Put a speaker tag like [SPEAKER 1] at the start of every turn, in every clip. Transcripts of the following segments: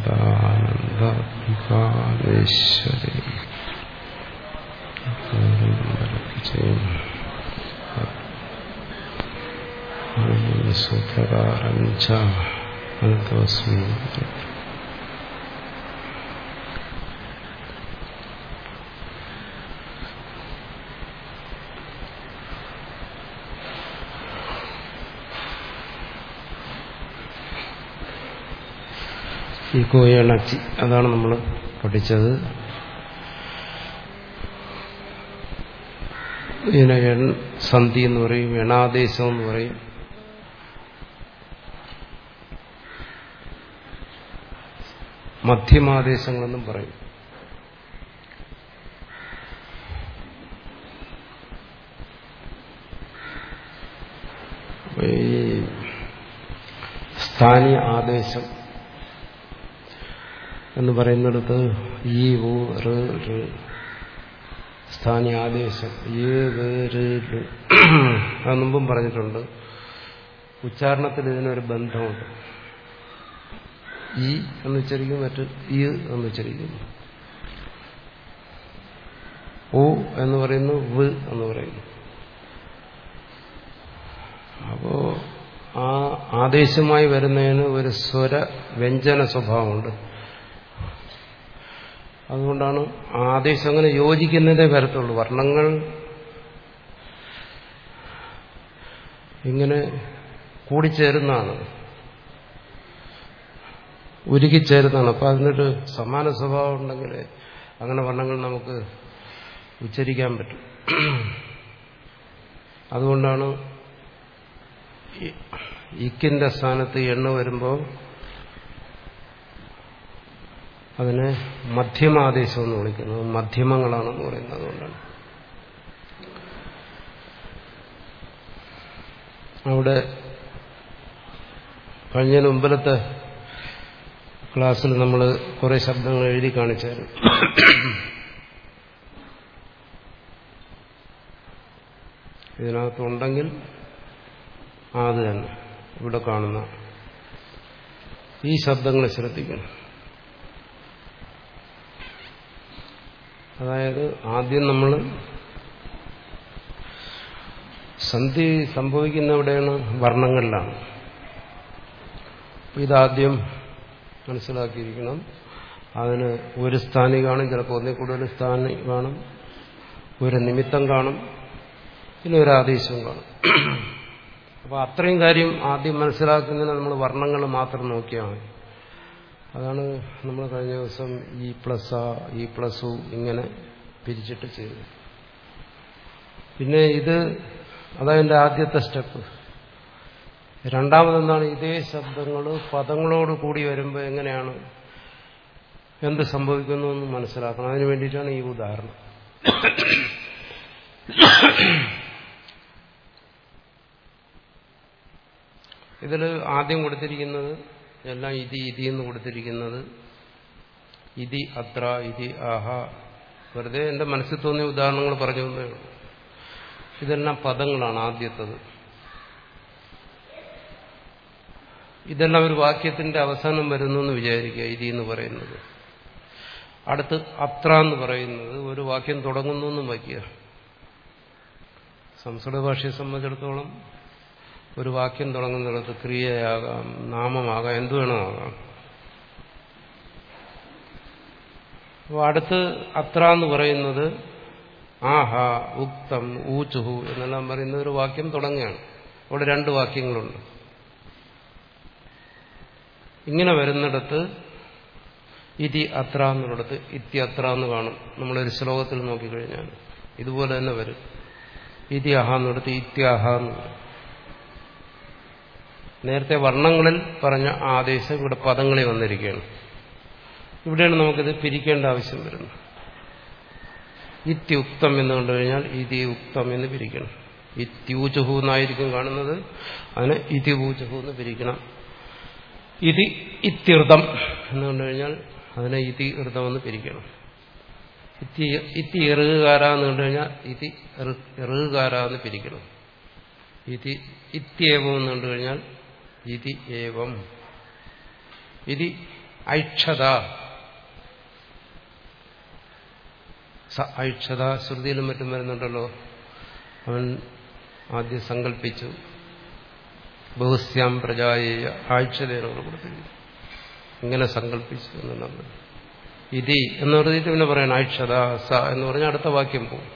[SPEAKER 1] സച്ചിദാനന്ദാത്മികാമേശ്വരി സൂത്രകാരം ച അനന്തോസ്മി ഈഗോയണച്ചി അതാണ് നമ്മൾ പഠിച്ചത് ഇതിനെ എൺ സന്ധി എന്ന് പറയും എണാദേശം എന്ന് പറയും മധ്യമാദേശങ്ങളെന്നും പറയും ഈ സ്ഥാനീയ ആദേശം എന്ന് പറയുന്നിടത്ത് ഈ ഊ റ് റ് സ്ഥാനീയ ആദേശം ഏ വേ റ് ല് അത് മുമ്പും പറഞ്ഞിട്ടുണ്ട് ഉച്ചാരണത്തിൽ ഇതിനൊരു ബന്ധമുണ്ട് ഈ എന്ന് ഉച്ചരിക്കും മറ്റ് ഈ എന്ന് ഉച്ചരിക്കുന്നു ഓ എന്ന് പറയുന്നു വ് എന്ന് പറയുന്നു അപ്പോ ആ ആദേശമായി വരുന്നതിന് ഒരു സ്വര വ്യഞ്ജന സ്വഭാവമുണ്ട് അതുകൊണ്ടാണ് ആദേശം അങ്ങനെ യോജിക്കുന്നതേ വരത്തുള്ളൂ വർണ്ണങ്ങൾ ഇങ്ങനെ കൂടിച്ചേരുന്നതാണ് ഉരുകിച്ചേരുന്നതാണ് അപ്പം അതിനൊരു സമാന സ്വഭാവം ഉണ്ടെങ്കിൽ അങ്ങനെ വർണ്ണങ്ങൾ നമുക്ക് ഉച്ചരിക്കാൻ പറ്റും അതുകൊണ്ടാണ് ഇക്കിന്റെ സ്ഥാനത്ത് എണ്ണ വരുമ്പോൾ അതിനെ മധ്യമാദേശം എന്ന് വിളിക്കുന്നത് മധ്യമങ്ങളാണെന്ന് പറയുന്നത് അതുകൊണ്ടാണ് അവിടെ കഴിഞ്ഞ മുമ്പിലത്തെ ക്ലാസ്സിൽ നമ്മൾ കുറെ ശബ്ദങ്ങൾ എഴുതി കാണിച്ചായിരുന്നു ഇതിനകത്തുണ്ടെങ്കിൽ അത് തന്നെ ഇവിടെ കാണുന്ന ഈ ശബ്ദങ്ങൾ ശ്രദ്ധിക്കണം അതായത് ആദ്യം നമ്മൾ സന്ധി സംഭവിക്കുന്ന എവിടെയാണ് വർണ്ണങ്ങളിലാണ് ഇതാദ്യം മനസ്സിലാക്കിയിരിക്കണം അതിന് ഒരു സ്ഥാനി കാണും ചിലപ്പോൾ ഒന്നിൽ കൂടുതൽ സ്ഥാനി കാണും ഒരു നിമിത്തം കാണും പിന്നെ ഒരു ആദേശവും കാണും അപ്പോൾ അത്രയും കാര്യം ആദ്യം മനസ്സിലാക്കുന്നതിന് നമ്മൾ വർണ്ണങ്ങൾ മാത്രം നോക്കിയാൽ മതി അതാണ് നമ്മൾ കഴിഞ്ഞ ദിവസം ഈ പ്ലസ് ആ ഈ പ്ലസ് ഇങ്ങനെ പിരിച്ചിട്ട് ചെയ്തത് പിന്നെ ഇത് അതതിൻ്റെ ആദ്യത്തെ സ്റ്റെപ്പ് രണ്ടാമതെന്താണ് ഇതേ ശബ്ദങ്ങൾ പദങ്ങളോട് കൂടി വരുമ്പോൾ എങ്ങനെയാണ് എന്ത് സംഭവിക്കുന്നു എന്ന് മനസ്സിലാക്കണം അതിനു വേണ്ടിയിട്ടാണ് ഈ ഉദാഹരണം ഇതിൽ ആദ്യം കൊടുത്തിരിക്കുന്നത് എല്ലാം ഇതി ഇതി എന്ന് കൊടുത്തിരിക്കുന്നത് ഇതി അത്ര ഇതി ആഹ വെറുതെ എന്റെ മനസ്സിൽ തോന്നിയ ഉദാഹരണങ്ങൾ പറഞ്ഞു തന്നേ ഉള്ളൂ ഇതെല്ലാം പദങ്ങളാണ് ആദ്യത്തത് ഇതെല്ലാം ഒരു വാക്യത്തിന്റെ അവസാനം വരുന്നു എന്ന് വിചാരിക്കുക ഇതി എന്ന് പറയുന്നത് അടുത്ത് അത്ര എന്ന് പറയുന്നത് ഒരു വാക്യം തുടങ്ങുന്നു എന്നും വയ്ക്കുക സംസ്കൃത ഭാഷയെ സംബന്ധിച്ചിടത്തോളം ഒരു വാക്യം തുടങ്ങുന്നിടത്ത് ക്രിയയാകാം നാമമാകാം എന്തു വേണമാകാം അപ്പോൾ അടുത്ത് അത്ര എന്ന് പറയുന്നത് ആഹ ഉക്തം ഊച്ചുഹു എന്നെല്ലാം പറയുന്ന ഒരു വാക്യം തുടങ്ങുകയാണ് അവിടെ രണ്ട് വാക്യങ്ങളുണ്ട് ഇങ്ങനെ വരുന്നിടത്ത് ഇതി അത്ര എന്നുള്ളിടത്ത് ഇത്തി അത്ര എന്ന് കാണും നമ്മളൊരു ശ്ലോകത്തിൽ നോക്കിക്കഴിഞ്ഞാൽ ഇതുപോലെ തന്നെ വരും ഇതി അഹ എന്നിടത്ത് ഇത്യാഹ എന്ന് പറയും നേരത്തെ വർണ്ണങ്ങളിൽ പറഞ്ഞ ആദേശം ഇവിടെ പദങ്ങളിൽ വന്നിരിക്കുകയാണ് ഇവിടെയാണ് നമുക്കിത് പിരിക്കേണ്ട ആവശ്യം വരുന്നത് ഇത്യുക്തം എന്ന് കണ്ടു കഴിഞ്ഞാൽ ഇതി ഉക്തം എന്ന് പിരിക്കണം ഇത്യൂചുഹു എന്നായിരിക്കും കാണുന്നത് അതിനെ ഇതിപൂചുഹു എന്ന് പിരിക്കണം ഇതി ഇത്യർത്ഥം എന്ന് കണ്ടു കഴിഞ്ഞാൽ അതിനെ ഇതി ഋതം എന്ന് പിരിക്കണം ഇത്തി എറുകാര എന്ന് കണ്ടു കഴിഞ്ഞാൽ ഇതി എറുകാര എന്ന് പിരിക്കണം ഇതി ഇത്യേവം എന്ന് കണ്ടു കഴിഞ്ഞാൽ ഇതി ഏവം ഇതി ഐക്ഷത സ ഐക്ഷത ശ്രുതിയിലും മറ്റും വരുന്നുണ്ടല്ലോ അവൻ ആദ്യം സങ്കല്പിച്ചു ബഹുസ്യാം പ്രജായേയ ആഴ്ചതയോട് കൊടുത്തിരിക്കുന്നു ഇങ്ങനെ സങ്കല്പിച്ചു എന്നുള്ളത് ഇതി എന്ന് പറഞ്ഞിട്ട് പിന്നെ പറയണം ആഴ്ചത സ എന്ന് പറഞ്ഞാൽ അടുത്ത വാക്യം പോകും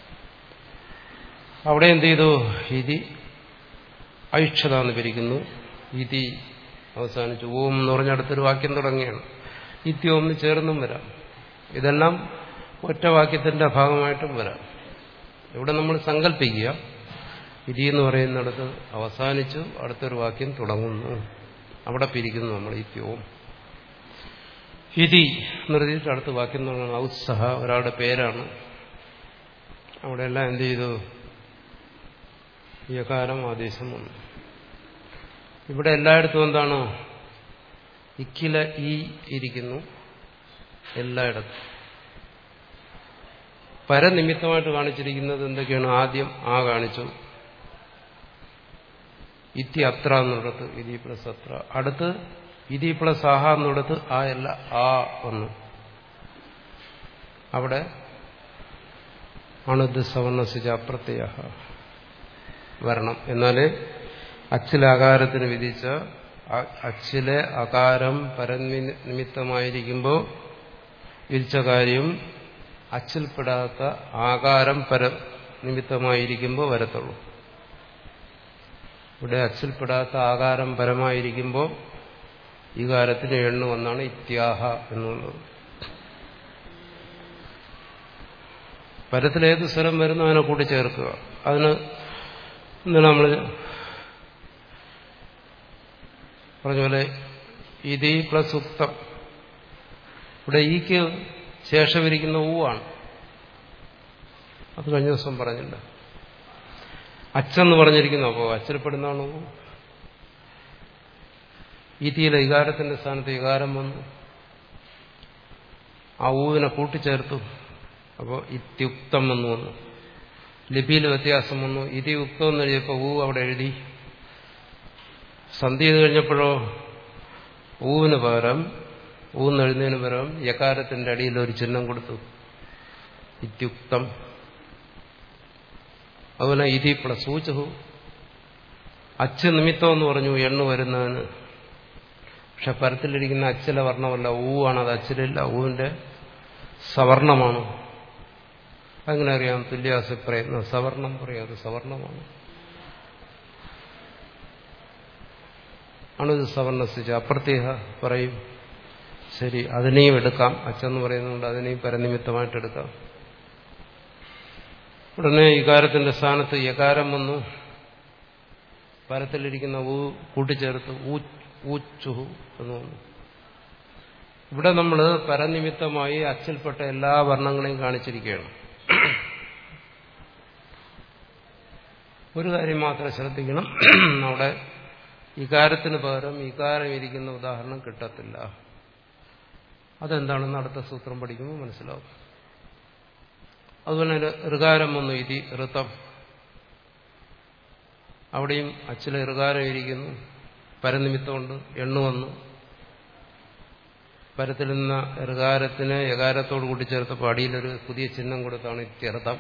[SPEAKER 1] അവിടെ എന്ത് ചെയ്തു ഇതി ഐക്ഷത എന്ന് പിരിക്കുന്നു ഇതി അവസാനിച്ചു ഓം എന്ന് പറഞ്ഞ അടുത്തൊരു വാക്യം തുടങ്ങിയാണ് ഇത്യോം ചേർന്നും വരാം ഇതെല്ലാം ഒറ്റ വാക്യത്തിന്റെ ഭാഗമായിട്ടും വരാം ഇവിടെ നമ്മൾ സങ്കല്പിക്കുക ഇതി എന്ന് പറയുന്നിടത്ത് അവസാനിച്ചു അടുത്തൊരു വാക്യം തുടങ്ങുന്നു അവിടെ പിരിക്കുന്നു നമ്മൾ ഇത്യോം ഇതി നിർത്തിയിട്ട് അടുത്ത വാക്യം എന്ന് പറയുന്നത് ഔത്സഹ ഒരാളുടെ പേരാണ് അവിടെയെല്ലാം എന്ത് ചെയ്തു യകാരം ആദേശം വന്നു ഇവിടെ എല്ലായിടത്തും എന്താണ് ഇക്കില ഈ ഇരിക്കുന്നു എല്ലായിടത്തും പരനിമിത്തമായിട്ട് കാണിച്ചിരിക്കുന്നത് എന്തൊക്കെയാണ് ആദ്യം ആ കാണിച്ചു ഇത്തി അത്ര എന്നുള്ളത് ഇതി പ്ലസ് അത്ര അടുത്ത് ഇതി പ്ലസ് ആഹ എന്നുള്ളത് ആ അല്ല ആ വന്നു അവിടെ അണുദ് സവർണസിജ അപ്രത്യ വരണം എന്നാലേ അച്ചിലാകാരത്തിന് വിധിച്ച അച്ചിലെ അകാരം പരനിമിത്തമായിരിക്കുമ്പോൾ വിരിച്ച കാര്യം അച്ചിൽപ്പെടാത്ത ആകാരം പര നിമിത്തമായിരിക്കുമ്പോൾ വരത്തുള്ളൂ ഇവിടെ അച്ചിൽപ്പെടാത്ത ആകാരം പരമായിരിക്കുമ്പോൾ ഈ കാലത്തിന് എണ്ണു വന്നാണ് ഇത്യാഹ എന്നുള്ളത് പരത്തിലേത് സ്വരം വരുന്നു അതിനെ കൂട്ടി ചേർക്കുക അതിന് എന്താണ് നമ്മൾ പറഞ്ഞ പോലെ ഇതി പ്ലസ് ഉക്തം ഇവിടെ ഈക്ക് ശേഷമിരിക്കുന്ന ഊവാണ് അത് കഴിഞ്ഞ ദിവസം പറഞ്ഞില്ല അച്ഛന്ന് പറഞ്ഞിരിക്കുന്നു അപ്പോൾ അച്ഛനപ്പെടുന്നതാണ് ഊ ഈതിയിലെ വികാരത്തിന്റെ സ്ഥാനത്ത് വികാരം വന്നു ആ ഊവിനെ കൂട്ടിച്ചേർത്തു അപ്പോൾ ഇത്യുക്തം എന്ന് വന്നു ലിപിയിൽ വ്യത്യാസം വന്നു ഇതി ഉക്തം എന്ന് എഴുതിയപ്പോൾ ഊ അവിടെ എഴുതി സന്ധി ചെയ്ത് കഴിഞ്ഞപ്പോഴോ ഊവിന് പകരം ഊന്ന് എഴുതുന്നതിന് പകരം യകാരത്തിന്റെ അടിയിൽ ഒരു ചിഹ്നം കൊടുത്തു ഇത്യുക്തം അതുപോലെ ഇതി പ്ലസ് ഊച്ചഹു അച്ച് നിമിത്തം എന്ന് പറഞ്ഞു എണ്ണു വരുന്നതിന് പക്ഷെ പരത്തിലിരിക്കുന്ന അച്ചിലെ വർണ്ണമല്ല ഊ ആണ് അത് അച്ചിലില്ല ഊവിന്റെ സവർണമാണ് അങ്ങനെ അറിയാം തുല്യാസ പ്രയത്നം സവർണം പറയാം അത് സവർണമാണ് അണുത് സവർണസിച്ച് അപ്രത്യേക പറയും ശരി അതിനെയും എടുക്കാം അച്ഛന്ന് പറയുന്നുണ്ട് അതിനെയും പരനിമിത്തമായിട്ട് എടുക്കാം ഉടനെ ഇകാരത്തിന്റെ സ്ഥാനത്ത് യകാരം വന്നു പരത്തിലിരിക്കുന്ന ഊ കൂട്ടിച്ചേർത്ത് ഊച്ചുഹു എന്ന് വന്നു ഇവിടെ നമ്മൾ പരനിമിത്തമായി അച്ചിൽപ്പെട്ട എല്ലാ വർണ്ണങ്ങളെയും കാണിച്ചിരിക്കുകയാണ് ഒരു കാര്യം മാത്രം ശ്രദ്ധിക്കണം അവിടെ ഇകാരത്തിന് പകരം ഇകാരം ഇരിക്കുന്ന ഉദാഹരണം കിട്ടത്തില്ല അതെന്താണെന്ന് അടുത്ത സൂത്രം പഠിക്കുമ്പോൾ മനസ്സിലാവും അതുപോലെ ഋകാരം വന്നു ഇതി ഋതം അവിടെയും അച്ചിലെ ഋകാരം ഇരിക്കുന്നു പരനിമിത്തമുണ്ട് എണ്ണു വന്നു പരത്തിൽ നിന്ന ഋകാരത്തിന് യകാരത്തോട് കൂട്ടിച്ചേർത്തപ്പോൾ അടിയിലൊരു പുതിയ ചിഹ്നം കൊടുത്താണ് ഇത്യർത്ഥം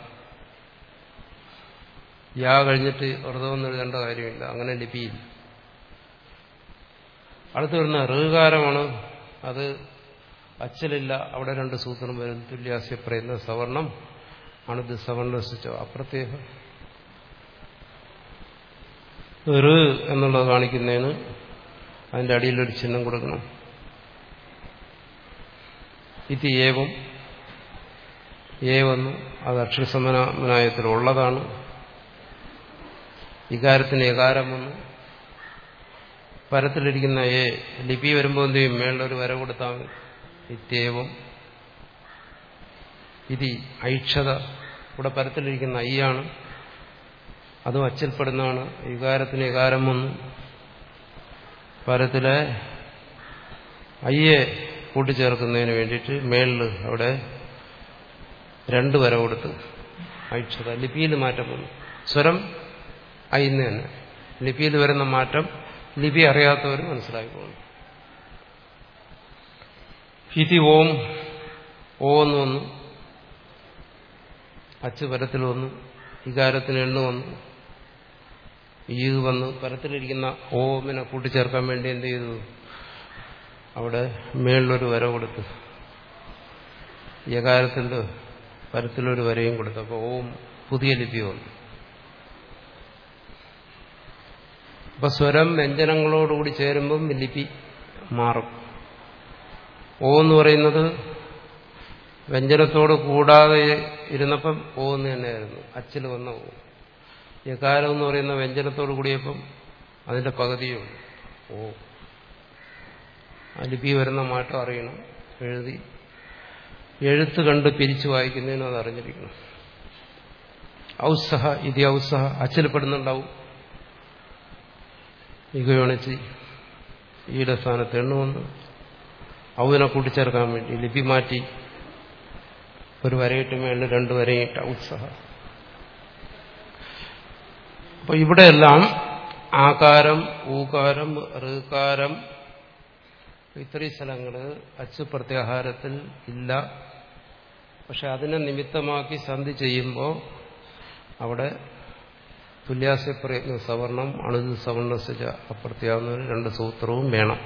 [SPEAKER 1] യാ കഴിഞ്ഞിട്ട് വ്രതമെന്ന് എഴുതേണ്ട കാര്യമില്ല അങ്ങനെ ലിപിയിൽ അടുത്ത് വരുന്ന ഋകാരമാണ് അത് അച്ചലില്ല അവിടെ രണ്ട് സൂത്രം വരും തുല്യാസ്യ പ്രയത്ന സവർണം അണുത് സവർണസിച്ചോ അപ്രത്യേക ഋ എന്നുള്ളത് കാണിക്കുന്നതിന് അതിന്റെ അടിയിലൊരു ചിഹ്നം കൊടുക്കണം ഇത് ഏവം ഏവെന്നു അത് അക്ഷരസമനായത്തിലുള്ളതാണ് ഇകാരത്തിന് ഏകാരം വന്നു പരത്തിലിരിക്കുന്ന ഏ ലിപി വരുമ്പോൾ എന്ത് ചെയ്യും മേളിലൊരു വര കൊടുത്താൽ മതി ഇത്യേവം ഇതി ഐക്ഷത ഇവിടെ പരത്തിലിരിക്കുന്ന ഐയാണ് അതും അച്ചിൽപ്പെടുന്നതാണ് വികാരത്തിന് വികാരം വന്നു പരത്തിലെ അയ്യെ കൂട്ടിച്ചേർക്കുന്നതിന് വേണ്ടിയിട്ട് മേളിൽ അവിടെ രണ്ട് വര കൊടുത്ത് ഐക്ഷത ലിപിയിൽ മാറ്റം വന്നു സ്വരം അയിന്ന് തന്നെ ലിപിയിൽ വരുന്ന മാറ്റം ലിപി അറിയാത്തവർ മനസ്സിലാക്കിക്കോളും ഇതി ഓം ഓ എന്ന് വന്നു അച്ച് പരത്തിൽ വന്നു ഇകാരത്തിന് എണ്ണു വന്നു ഈ വന്നു പരത്തിലിരിക്കുന്ന ഓമിനെ കൂട്ടിച്ചേർക്കാൻ വേണ്ടി എന്ത് ചെയ്തു അവിടെ മേളിലൊരു വര കൊടുത്തു യകാരത്തിൻ്റെ പരത്തിലൊരു വരയും കൊടുത്തു അപ്പോൾ ഓം പുതിയ ലിപി വന്നു അപ്പൊ സ്വരം വ്യഞ്ജനങ്ങളോടുകൂടി ചേരുമ്പം ലിപി മാറും ഓ എന്ന് പറയുന്നത് വ്യഞ്ജനത്തോട് കൂടാതെ ഇരുന്നപ്പം ഓ എന്ന് തന്നെയായിരുന്നു അച്ചിൽ വന്ന ഓ യകാരം എന്ന് പറയുന്ന വ്യഞ്ജനത്തോട് കൂടിയപ്പം അതിന്റെ പകുതിയും ഓ ആ ലിപി വരുന്ന മാറ്റം അറിയണം എഴുതി എഴുത്ത് കണ്ട് പിരിച്ചു വായിക്കുന്നതിനും അത് അറിഞ്ഞിരിക്കണം ഔത്സഹ ഇതി ഔത്സഹ അച്ചിൽപ്പെടുന്നുണ്ടാവും ഇകയോണിച്ച് ഈയുടെ സ്ഥാനത്ത് എണ്ണു വന്നു ഔവിനെ കൂട്ടിച്ചേർക്കാൻ വേണ്ടി ലിപി മാറ്റി ഒരു വരയിട്ട് മേളിൽ രണ്ട് വരയിട്ട് ഔത്സഹ അപ്പൊ ഇവിടെയെല്ലാം ആകാരം ഊകാരം ഋകാരം ഇത്രയും സ്ഥലങ്ങള് അച്ചു പ്രത്യാഹാരത്തിൽ ഇല്ല പക്ഷെ അതിനെ നിമിത്തമാക്കി സന്ധി ചെയ്യുമ്പോൾ അവിടെ തുല്യാസ്യ പ്രയത്ന സവർണം അണുത് സവർണസിച്ച അപ്രത്യാവുന്ന രണ്ട് സൂത്രവും വേണം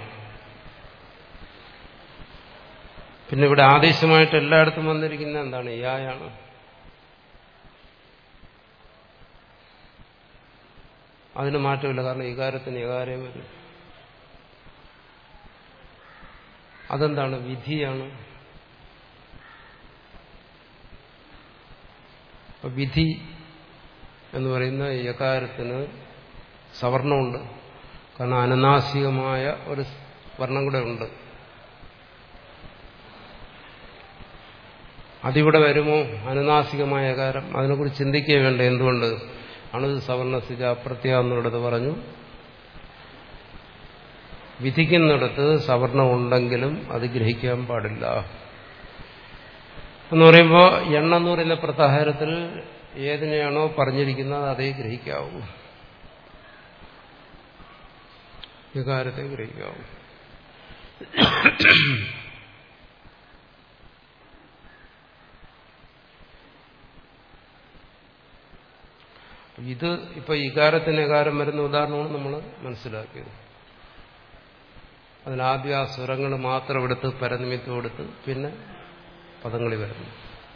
[SPEAKER 1] പിന്നെ ഇവിടെ ആദേശമായിട്ട് എല്ലായിടത്തും വന്നിരിക്കുന്ന എന്താണ് യായാണ് അതിന് മാറ്റമില്ല കാരണം ഇകാരത്തിന് ഇകാരം വരും അതെന്താണ് വിധിയാണ് വിധി എന്ന് പറയുന്ന യകാരത്തിന് സവർണമുണ്ട് കാരണം അനനാസികമായ ഒരു വർണ്ണം കൂടെ ഉണ്ട് അതിവിടെ വരുമോ അനുനാസികമായ കാരം അതിനെക്കുറിച്ച് ചിന്തിക്കുക വേണ്ട എന്തുകൊണ്ട് അണുത് സവർണസിജ അപ്രത്യ എന്നുള്ളത് പറഞ്ഞു വിധിക്കുന്നിടത്ത് സവർണം ഉണ്ടെങ്കിലും അത് ഗ്രഹിക്കാൻ പാടില്ല എന്ന് പറയുമ്പോൾ എണ്ണ എന്ന് പറയുന്ന പ്രത്യാഹാരത്തിൽ ഏതിനെയാണോ പറഞ്ഞിരിക്കുന്നത് അതേ ഗ്രഹിക്കാവൂ വികാരത്തെ ഗ്രഹിക്കാവൂ ഇത് ഇപ്പൊ ഇകാരത്തിന് ഇകാരം വരുന്ന ഉദാഹരണമാണ് നമ്മൾ മനസ്സിലാക്കിയത് അതിലാദ്യം ആ സ്വരങ്ങൾ മാത്രം എടുത്ത് പരനിമിത്തം എടുത്ത് പിന്നെ പദങ്ങളിൽ വരുന്നു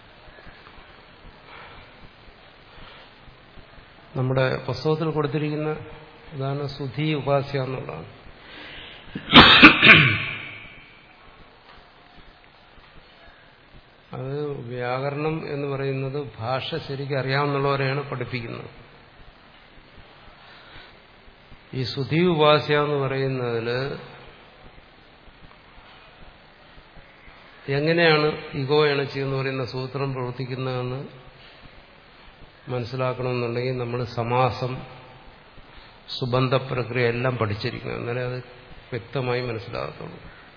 [SPEAKER 1] നമ്മുടെ പുസ്തകത്തിൽ കൊടുത്തിരിക്കുന്ന ഉദാഹരണം സുധി ഉപാസ്യ എന്നുള്ളതാണ് അത് വ്യാകരണം എന്ന് പറയുന്നത് ഭാഷ ശരിക്കും അറിയാവുന്നവരെയാണ് പഠിപ്പിക്കുന്നത് ഈ സുധി ഉപാസ്യ എന്ന് പറയുന്നതിൽ എങ്ങനെയാണ് ഇഗോ എണച്ചി എന്ന് പറയുന്ന സൂത്രം പ്രവർത്തിക്കുന്നതെന്ന് മനസ്സിലാക്കണമെന്നുണ്ടെങ്കിൽ നമ്മൾ സമാസം സുബന്ധ പ്രക്രിയ എല്ലാം പഠിച്ചിരിക്കണം എന്നാലേ അത് വ്യക്തമായി മനസ്സിലാകത്തുള്ളൂ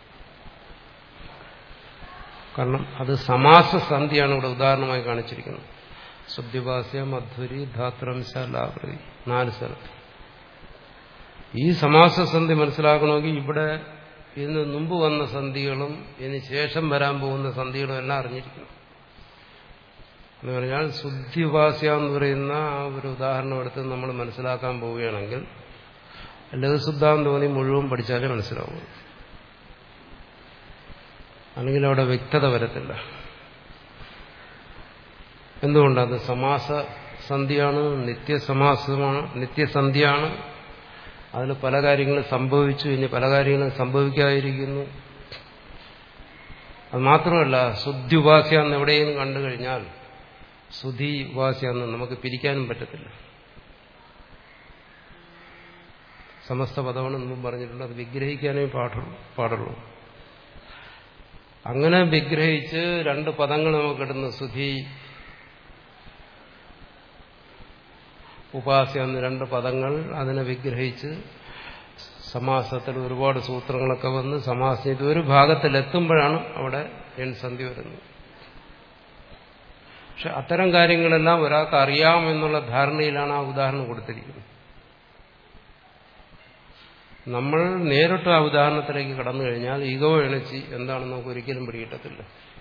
[SPEAKER 1] കാരണം അത് സമാസ സന്ധിയാണ് ഇവിടെ ഉദാഹരണമായി കാണിച്ചിരിക്കുന്നത് ശുദ്ധിഭാസ്യ മധുരി ധാത്രംശ ലാകൃതി നാല് സ്ഥലത്ത് ഈ സമാസസന്ധി മനസ്സിലാക്കണമെങ്കിൽ ഇവിടെ ഇതിന് മുമ്പ് വന്ന സന്ധികളും ഇതിന് ശേഷം വരാൻ പോകുന്ന സന്ധികളും എല്ലാം അറിഞ്ഞിരിക്കണം എന്ന് പറഞ്ഞാൽ ശുദ്ധിഭാസ്യ എന്ന് പറയുന്ന ആ ഒരു ഉദാഹരണം എടുത്ത് നമ്മൾ മനസ്സിലാക്കാൻ പോവുകയാണെങ്കിൽ ലഘുശുദ്ധാന്ന് തോന്നി മുഴുവൻ പഠിച്ചാലേ മനസ്സിലാവും അല്ലെങ്കിൽ അവിടെ വ്യക്തത വരത്തില്ല എന്തുകൊണ്ടത് സമാസ സന്ധിയാണ് നിത്യസമാസമാണ് നിത്യസന്ധിയാണ് അതിൽ പല കാര്യങ്ങളും സംഭവിച്ചു ഇനി പല കാര്യങ്ങളും സംഭവിക്കാതിരിക്കുന്നു അത് മാത്രമല്ല ശുദ്ധി ഉപാസ്യ എന്ന് എവിടെയും കണ്ടു കഴിഞ്ഞാൽ ശുദ്ധി ഉപാസ്യ എന്ന് നമുക്ക് പിരിക്കാനും പറ്റത്തില്ല സമസ്ത പദമാണ് മുമ്പ് പറഞ്ഞിട്ടുണ്ട് അത് വിഗ്രഹിക്കാനേ പാടുള്ളൂ പാടുള്ളൂ അങ്ങനെ വിഗ്രഹിച്ച് രണ്ട് പദങ്ങൾ നമുക്കിടുന്നു സുധി ഉപാസ്യ എന്ന രണ്ട് പദങ്ങൾ അതിനെ വിഗ്രഹിച്ച് സമാസത്തിൽ ഒരുപാട് സൂത്രങ്ങളൊക്കെ വന്ന് സമാസം ഇത് ഒരു ഭാഗത്തിലെത്തുമ്പോഴാണ് അവിടെ എൺസന്ധി വരുന്നത് പക്ഷെ അത്തരം കാര്യങ്ങളെല്ലാം ഒരാൾക്ക് അറിയാമെന്നുള്ള ധാരണയിലാണ് ആ ഉദാഹരണം കൊടുത്തിരിക്കുന്നത് നമ്മൾ നേരിട്ട് ആ ഉദാഹരണത്തിലേക്ക് കടന്നു കഴിഞ്ഞാൽ ഈഗോ എണച്ചി എന്താണെന്ന് നമുക്ക് ഒരിക്കലും പിടികിട്ടത്തില്ല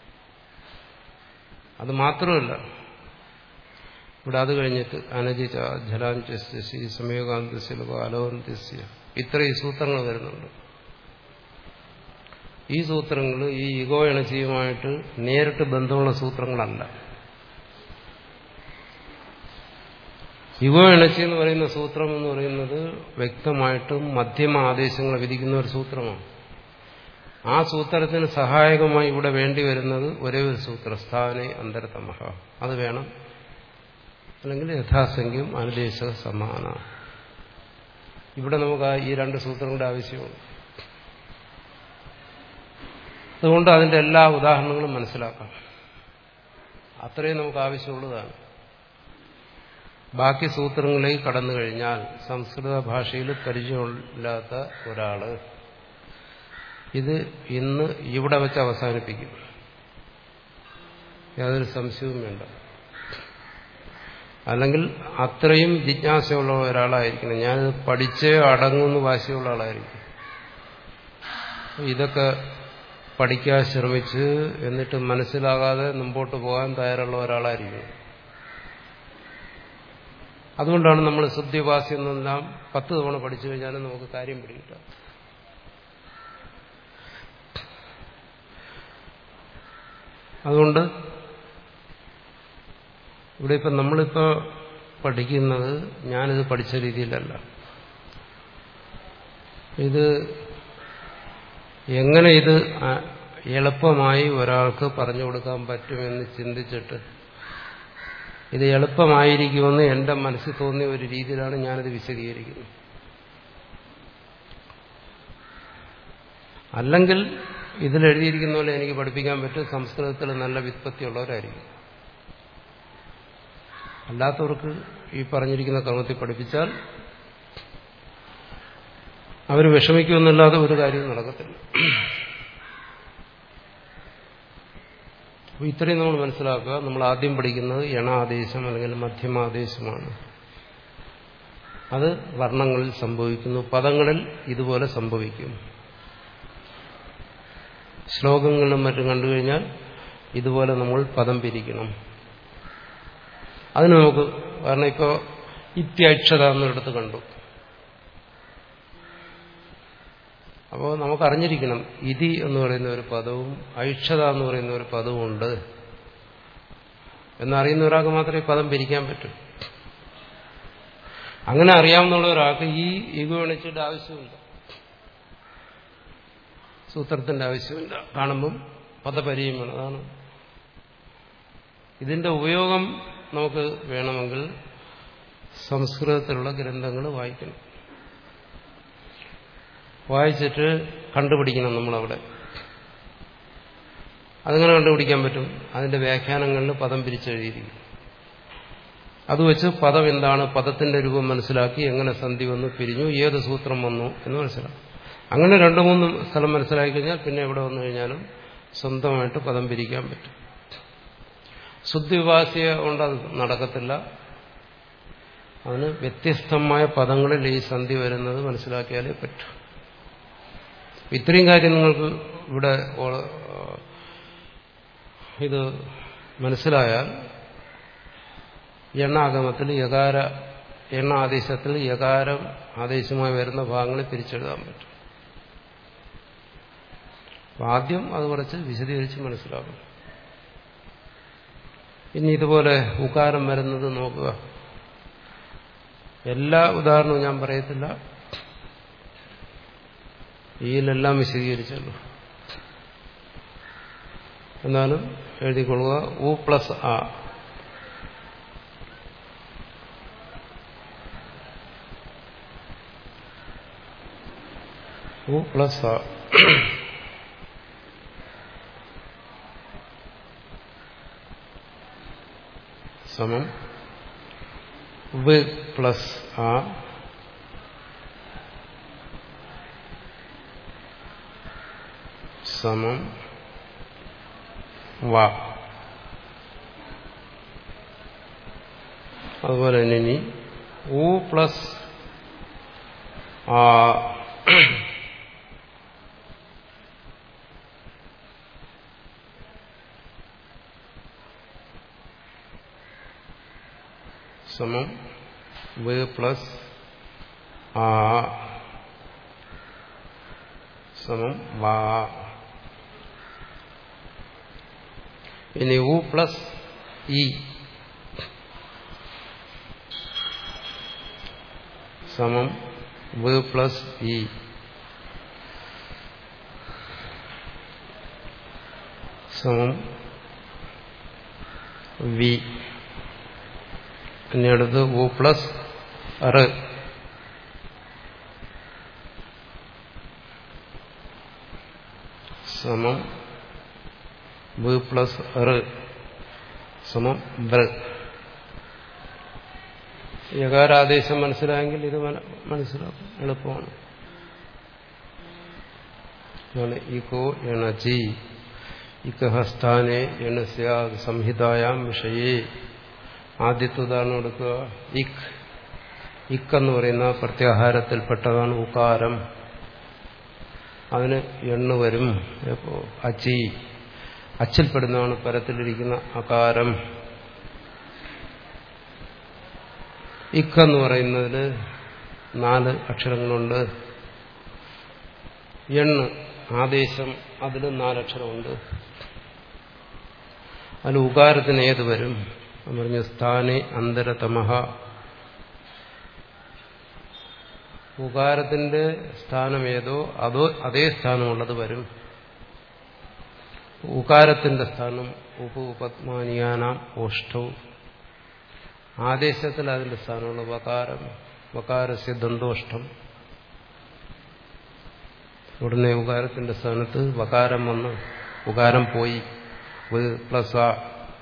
[SPEAKER 1] അത് മാത്രമല്ല ഇവിടെ അത് കഴിഞ്ഞിട്ട് അനജിത ജലാഞ്ചസ്യ സമയകാന്തസ്യ അലോകന്ത്യസ്യ ഇത്രയും സൂത്രങ്ങൾ വരുന്നുണ്ട് ഈ സൂത്രങ്ങൾ ഈ ഈഗോ എണച്ചിയുമായിട്ട് നേരിട്ട് ബന്ധമുള്ള സൂത്രങ്ങളല്ല ഈഗോ എണച്ചി എന്ന് പറയുന്ന സൂത്രം എന്ന് പറയുന്നത് വ്യക്തമായിട്ടും മധ്യമ ആദേശങ്ങൾ വിധിക്കുന്ന ഒരു സൂത്രമാണ് ആ സൂത്രത്തിന് സഹായകമായി ഇവിടെ വേണ്ടി വരുന്നത് ഒരേ ഒരു സൂത്രം സ്ഥാനെ അന്തരതമഹ അത് വേണം അല്ലെങ്കിൽ യഥാസംഖ്യം അനുദേശ സമാന ഇവിടെ നമുക്ക് ഈ രണ്ട് സൂത്രങ്ങളുടെ ആവശ്യമുണ്ട് അതുകൊണ്ട് അതിന്റെ എല്ലാ ഉദാഹരണങ്ങളും മനസ്സിലാക്കാം അത്രയും നമുക്ക് ആവശ്യമുള്ളതാണ് ബാക്കി സൂത്രങ്ങളിലേക്ക് കടന്നു കഴിഞ്ഞാൽ സംസ്കൃത ഭാഷയിൽ പരിചയമില്ലാത്ത ഒരാള് ഇത് ഇന്ന് ഇവിടെ വെച്ച് അവസാനിപ്പിക്കും യാതൊരു സംശയവും വേണ്ട അല്ലെങ്കിൽ അത്രയും ജിജ്ഞാസയുള്ള ഒരാളായിരിക്കണം ഞാനിത് പഠിച്ചേ അടങ്ങുന്ന വാശിയുള്ള ആളായിരിക്കും ഇതൊക്കെ പഠിക്കാൻ ശ്രമിച്ച് എന്നിട്ട് മനസ്സിലാകാതെ മുമ്പോട്ട് പോകാൻ തയ്യാറുള്ള ഒരാളായിരിക്കും അതുകൊണ്ടാണ് നമ്മൾ ശുദ്ധിവാസി എന്നെല്ലാം പത്ത് തവണ പഠിച്ചു കഴിഞ്ഞാലും നമുക്ക് കാര്യം പിടികിട്ടാം അതുകൊണ്ട് ഇവിടെ ഇപ്പം നമ്മളിപ്പോൾ പഠിക്കുന്നത് ഞാനിത് പഠിച്ച രീതിയിലല്ല ഇത് എങ്ങനെ ഇത് എളുപ്പമായി ഒരാൾക്ക് പറഞ്ഞു കൊടുക്കാൻ പറ്റുമെന്ന് ചിന്തിച്ചിട്ട് ഇത് എളുപ്പമായിരിക്കുമെന്ന് എന്റെ മനസ്സിൽ തോന്നിയ ഒരു രീതിയിലാണ് ഞാനിത് വിശദീകരിക്കുന്നത് അല്ലെങ്കിൽ ഇതിലെഴുതിയിരിക്കുന്ന പോലെ എനിക്ക് പഠിപ്പിക്കാൻ പറ്റും സംസ്കൃതത്തിൽ നല്ല വിത്പത്തിയുള്ളവരായിരിക്കും അല്ലാത്തവർക്ക് ഈ പറഞ്ഞിരിക്കുന്ന ക്രമത്തിൽ പഠിപ്പിച്ചാൽ അവർ വിഷമിക്കുമെന്നല്ലാതെ ഒരു കാര്യവും നടക്കത്തില്ല അപ്പോൾ ഇത്രയും നമ്മൾ മനസ്സിലാക്കുക നമ്മൾ ആദ്യം പഠിക്കുന്നത് എണാദേശം അല്ലെങ്കിൽ മധ്യമാദേശമാണ് അത് വർണ്ണങ്ങളിൽ സംഭവിക്കുന്നു പദങ്ങളിൽ ഇതുപോലെ സംഭവിക്കും ശ്ലോകങ്ങളിലും മറ്റും കണ്ടു കഴിഞ്ഞാൽ ഇതുപോലെ നമ്മൾ പദം പിരിക്കണം അതിന് നമുക്ക് കാരണം ഇപ്പോൾ ഇത്യക്ഷത എന്നൊരിടത്ത് കണ്ടു അപ്പോൾ നമുക്കറിഞ്ഞിരിക്കണം ഇതി എന്ന് പറയുന്ന ഒരു പദവും ഐക്ഷത എന്ന് പറയുന്ന ഒരു പദവും ഉണ്ട് എന്നറിയുന്ന ഒരാൾക്ക് മാത്രമേ പദം പിരിക്കാൻ പറ്റൂ അങ്ങനെ അറിയാവുന്ന ഒരാൾക്ക് ഈ ഈഗോ എണിച്ചിട്ട് ആവശ്യമില്ല സൂത്രത്തിന്റെ ആവശ്യമില്ല കാണുമ്പം പദപരിയും വേണം അതാണ് ഇതിന്റെ ഉപയോഗം നമുക്ക് വേണമെങ്കിൽ സംസ്കൃതത്തിലുള്ള ഗ്രന്ഥങ്ങൾ വായിക്കണം വായിച്ചിട്ട് കണ്ടുപിടിക്കണം നമ്മളവിടെ അതങ്ങനെ കണ്ടുപിടിക്കാൻ പറ്റും അതിന്റെ വ്യാഖ്യാനങ്ങളിൽ പദം പിരിച്ചെഴുതിയിരിക്കും അത് വെച്ച് പദം എന്താണ് പദത്തിന്റെ രൂപം മനസ്സിലാക്കി എങ്ങനെ സന്ധി വന്നു പിരിഞ്ഞു ഏത് സൂത്രം വന്നു എന്ന് മനസ്സിലാക്കും അങ്ങനെ രണ്ടു മൂന്ന് സ്ഥലം മനസ്സിലാക്കി കഴിഞ്ഞാൽ പിന്നെ എവിടെ വന്നു കഴിഞ്ഞാലും സ്വന്തമായിട്ട് പദം പിരിക്കാൻ പറ്റും ശുദ്ധിവാസിയ കൊണ്ട് അത് നടക്കത്തില്ല അതിന് വ്യത്യസ്തമായ പദങ്ങളിൽ ഈ സന്ധി വരുന്നത് മനസ്സിലാക്കിയാലേ പറ്റൂ ഇത്രയും കാര്യം നിങ്ങൾക്ക് ഇവിടെ ഇത് മനസ്സിലായാൽ എണ്ണാഗമത്തിൽ യകാര എണ്ണ ആദേശത്തിൽ യകാരം ആദേശമായി വരുന്ന ഭാഗങ്ങളെ തിരിച്ചെഴുതാൻ പറ്റും ആദ്യം അത് കുറച്ച് വിശദീകരിച്ച് മനസ്സിലാക്കണം ഇനി ഇതുപോലെ ഉകാരം വരുന്നത് നോക്കുക എല്ലാ ഉദാഹരണവും ഞാൻ പറയത്തില്ല ഈയിലെല്ലാം വിശദീകരിച്ചല്ലോ എന്നാലും എഴുതിക്കൊള്ളുക ഉ പ്ലസ് ആ ഉ പ്ലസ് ആ സമം വ് പ്ലസ് ആ സമം വ അതുപോലെ തന്നെ ഇനി ഉ പ്ലസ് ആ സമം വ് പ്ലസ് ആ സമം വാ ഇനി ഉ പ്ലസ് ഇ സമം വ് പ്ലസ് ഇ സമം വി ഇനി അടുത്ത് ഉ പ്ലസ് റ് സമം വ് പ്ലസ് റ് സമം ബ്ര യകാരാദേശം മനസ്സിലായെങ്കിൽ ഇത് മനസ്സിലാക്കും എളുപ്പമാണ് ഇക്കോ എണജി ഇക്കഹ സ്ഥാനെ എണസ്യാ സംഹിതായാം വിഷയേ ആദ്യത്തെ ഉദാഹരണം എടുക്കുക ഇക് ഇക്ക് എന്ന് പറയുന്ന പ്രത്യാഹാരത്തിൽപ്പെട്ടതാണ് ഉകാരം അതിന് എണ്ണു വരും എപ്പോ അച്ചി അച്ചിൽപ്പെടുന്നതാണ് പരത്തിലിരിക്കുന്ന അകാരം ഇക്ക് എന്ന് പറയുന്നതിൽ നാല് അക്ഷരങ്ങളുണ്ട് എണ്ണ് ആദേശം അതിൽ നാലക്ഷരമുണ്ട് അതിൽ ഉകാരത്തിന് ഏത് വരും പറഞ്ഞ സ്ഥാനെ അന്തരതമഹ ഉകാരത്തിന്റെ സ്ഥാനം ഏതോ അതോ അതേ സ്ഥാനമുള്ളത് വരും ഉകാരത്തിന്റെ സ്ഥാനം ഉപ ഉപത്മാനിയാനാം ഓഷ്ടവും ആദേശത്തിൽ അതിന്റെ സ്ഥാനമുള്ള വകാരം വകാരസ്യ ദന്തോഷ്ടം ഉടനെ ഉകാരത്തിന്റെ സ്ഥാനത്ത് വകാരം വന്ന് ഉകാരം പോയി പ്ലസ് ആ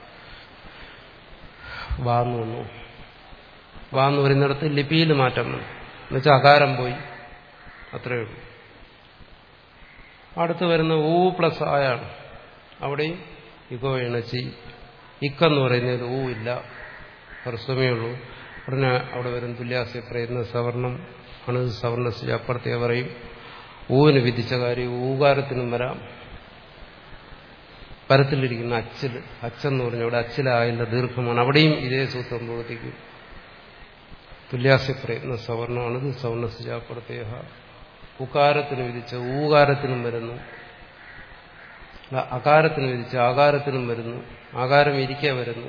[SPEAKER 1] വാന്ന് വന്നു വാന്ന് വരുന്നിടത്ത് ലിപിയിൽ മാറ്റം വന്നു എന്നുവെച്ചാൽ അകാരം പോയി അത്രയേ ഉള്ളൂ അടുത്ത് വരുന്ന ഊ പ്ലസ് ആയാണ് അവിടെയും ഇക്കോ ഇണച്ചി ഇക്കെന്ന് പറയുന്നത് ഊ ഇല്ല ഹ്രസ്വമേ ഉള്ളൂ ഉടനെ അവിടെ വരും തുല്യാസ്യ പ്രയത്ന സവർണം ആണ് സവർണസ് അപ്പുറത്തെ പറയും ഊവിന് വിധിച്ച കാര്യം ഊകാരത്തിനും വരാം പരത്തിലിരിക്കുന്ന അച്ചിൽ അച്ചെന്ന് പറഞ്ഞു അവിടെ അച്ചിലായില്ല ദീർഘമാണ് അവിടെയും ഇതേ സൂത്രം പ്രവർത്തിക്കും തുല്യാസ്യ പ്രയത്ന സവർണമാണിത് സവർണസ്യാപ്രത്യേക ഉകാരത്തിന് വിധിച്ച ഊകാരത്തിനും വരുന്നു അകാരത്തിന് വിധിച്ച ആകാരത്തിനും വരുന്നു ആകാരം ഇരിക്കെ വരുന്നു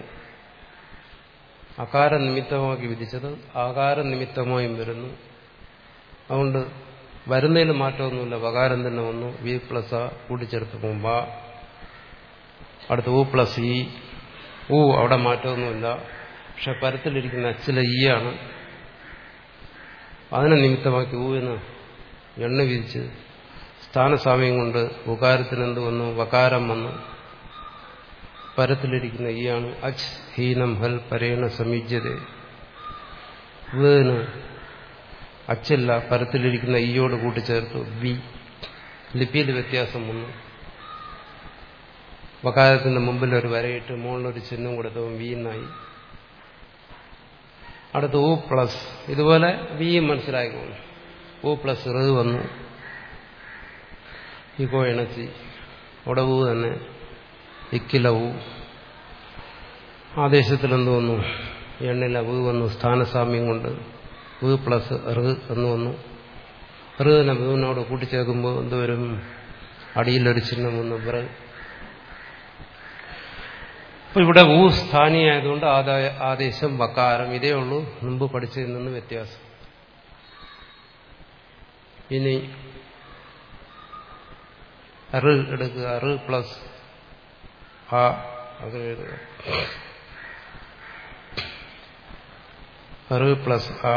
[SPEAKER 1] അകാര നിമിത്തമാക്കി വിധിച്ചത് ആകാര നിമിത്തമായും വരുന്നു അതുകൊണ്ട് വരുന്നതിൽ മാറ്റമൊന്നുമില്ല വകാരം തന്നെ വന്നു വി പ്ലസ് ആ കൂട്ടിച്ചേർത്ത് പോകുമ്പോ അടുത്ത് ഊ പ്ലസ് ഇ ഊ അവിടെ മാറ്റമൊന്നുമില്ല പക്ഷെ പരത്തിലിരിക്കുന്ന അച്ചില ഈ ആണ് അതിനെ നിമിത്തമാക്കി ഊവിന് എണ്ണ വിരിച്ച് സ്ഥാനസാമ്യം കൊണ്ട് ഉകാരത്തിന് എന്ത് വന്നു വകാരം വന്നു പരത്തിലിരിക്കുന്ന ഈയാണ് അച്ച് ഹീനം ഹൽ പരേണ സമീജ്യത വീന് അച്ചല്ല പരത്തിലിരിക്കുന്ന ഈയോട് കൂട്ടിച്ചേർത്തു വി ലിപിയിൽ വ്യത്യാസം വന്നു വകാരത്തിന്റെ മുമ്പിൽ ഒരു വരയിട്ട് മുകളിലൊരു ചിഹ്നം കൊടുത്തപ്പോൾ വി എന്നായി അടുത്ത് ഊ പ്ലസ് ഇതുപോലെ വി മനസ്സിലായിക്കോണം ഊ പ്ലസ് റ് വന്നു ഇക്കോ ഇണച്ചി അവിടെ ഊ തന്നെ ഇക്കില ഊ ആദേശത്തിൽ എന്ത് വന്നു എണ്ണില ഊ വന്നു സ്ഥാനസാമ്യം കൊണ്ട് ഊ പ്ലസ് റ് എന്ന് വന്നു റ് തന്നെ വീവിനോട് കൂട്ടിച്ചേർക്കുമ്പോൾ എന്തുവരും അടിയിലൊരു ചിഹ്നം വന്നു ബ്ര അപ്പൊ ഇവിടെ ഊ സ്ഥാനിയായതുകൊണ്ട് ആദായ ആദേശം വക്കാരം ഇതേ ഉള്ളൂ മുമ്പ് പഠിച്ചതിൽ നിന്ന് വ്യത്യാസം ഇനി റ് എടുക്കുക റ് പ്ലസ് ആ അത് എഴുതുക റ് പ്ലസ് ആ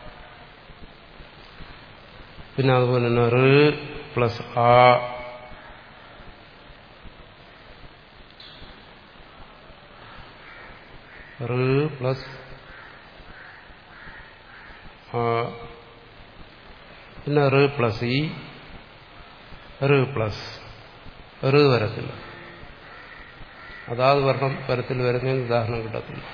[SPEAKER 1] പിന്നെ അതുപോലെ തന്നെ റ് പ്ലസ് ആ റ് പ്ലസ് ആ പിന്നെ റ് പ്ലസ് ഇ റ് പ്ലസ് റ് വരത്തില്ല അതാത് വർണ്ണം പരത്തിൽ വരുന്നതിന് ഉദാഹരണം കിട്ടത്തില്ല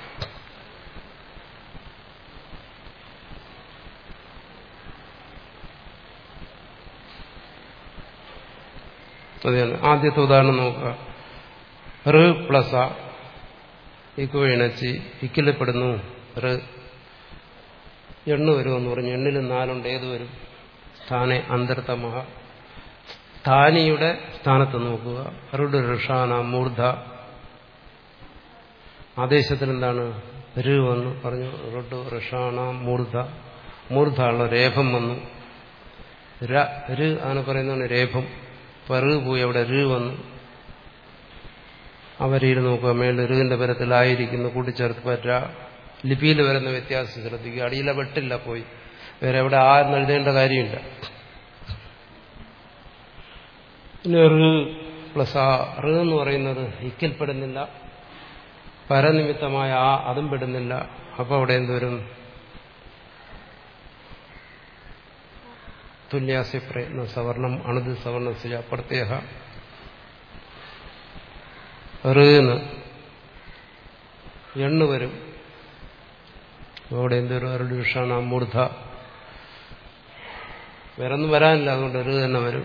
[SPEAKER 1] അതെയാണ് ആദ്യത്തെ ഉദാഹരണം നോക്കുക റ് പ്ലസ് ആ ഇക്കോ ഇണച്ചി ഇക്കിലപ്പെടുന്നു റ് എണ്ണു വരുമെന്ന് പറഞ്ഞു എണ്ണിലും നാലുണ്ട് ഏത് വരും സ്ഥാനെ അന്തർത്തമഹ സ്ഥാനിയുടെ സ്ഥാനത്ത് നോക്കുക ഋഡ് ഋഷാന മൂർധ ആദേശത്തിൽ എന്താണ് ര് വന്നു പറഞ്ഞു ഋഡ് ഋഷാണ മൂർധ മൂർധ ഉള്ള രേഖം വന്നു ര ര് അങ്ങനെ പറയുന്നതാണ് രേഖം പറ് പോയി അവിടെ ര് വന്നു അവരിൽ നോക്കുക മേളിൽ ഋവിന്റെ പരത്തിലായിരിക്കുന്നു കൂട്ടിച്ചേർത്ത് പറ്റ ലിപിയിൽ വരുന്ന വ്യത്യാസം ശ്രദ്ധിക്കുക അടിയിലെ വെട്ടില്ല പോയി വേറെ എവിടെ ആ എന്ന് എഴുതേണ്ട കാര്യമില്ല പിന്നെ റ് പ്ലസ് ആ റ് എന്ന് പറയുന്നത് ഇക്കിൽപ്പെടുന്നില്ല പരനിമിത്തമായ ആ അതും പെടുന്നില്ല അപ്പൊ അവിടെ എന്തുവരും തുല്യാസ്യ പ്രയത്ന സവർണം അണുത് സവർണസ്യ പ്രത്യേക ഋന്ന് എണ്ണു വരും അവിടെ എന്തൊരു ഋഷാണ് മൂർധ വേറൊന്നും വരാനില്ല അതുകൊണ്ട് ഋ തന്നെ വരും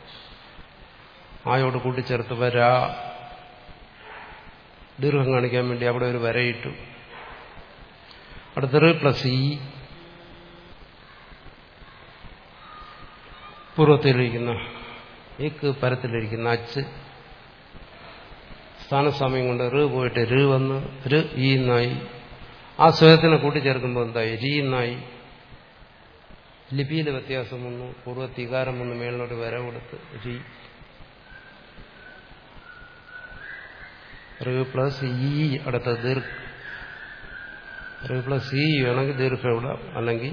[SPEAKER 1] ആയോട് കൂട്ടിച്ചേർത്ത് വരാ ദീർഘം കാണിക്കാൻ വേണ്ടി അവിടെ ഒരു വരയിട്ടു അടുത്ത ഋ പ്ലസ് ഇ പൂർവ്വത്തിലിരിക്കുന്ന ഏക്ക് പരത്തിലിരിക്കുന്ന അച്ച് സ്ഥാനസ്വാമ്യം കൊണ്ട് റ് പോയിട്ട് ര് വന്ന് ര് ഈ എന്നായി ആ സ്വയത്തിനെ കൂട്ടിച്ചേർക്കുമ്പോൾ എന്തായി രീ എന്നായി ലിപിയിലെ വ്യത്യാസം വന്നു പൂർവ്വത്തികാരം വന്ന് മേളിലോട്ട് വര കൊടുത്ത് രീ റ് പ്ലസ് ഇ അടുത്ത ദീർഘ റ് പ്ലസ് ഇ വേണമെങ്കിൽ ദീർഘം ഇടാം അല്ലെങ്കിൽ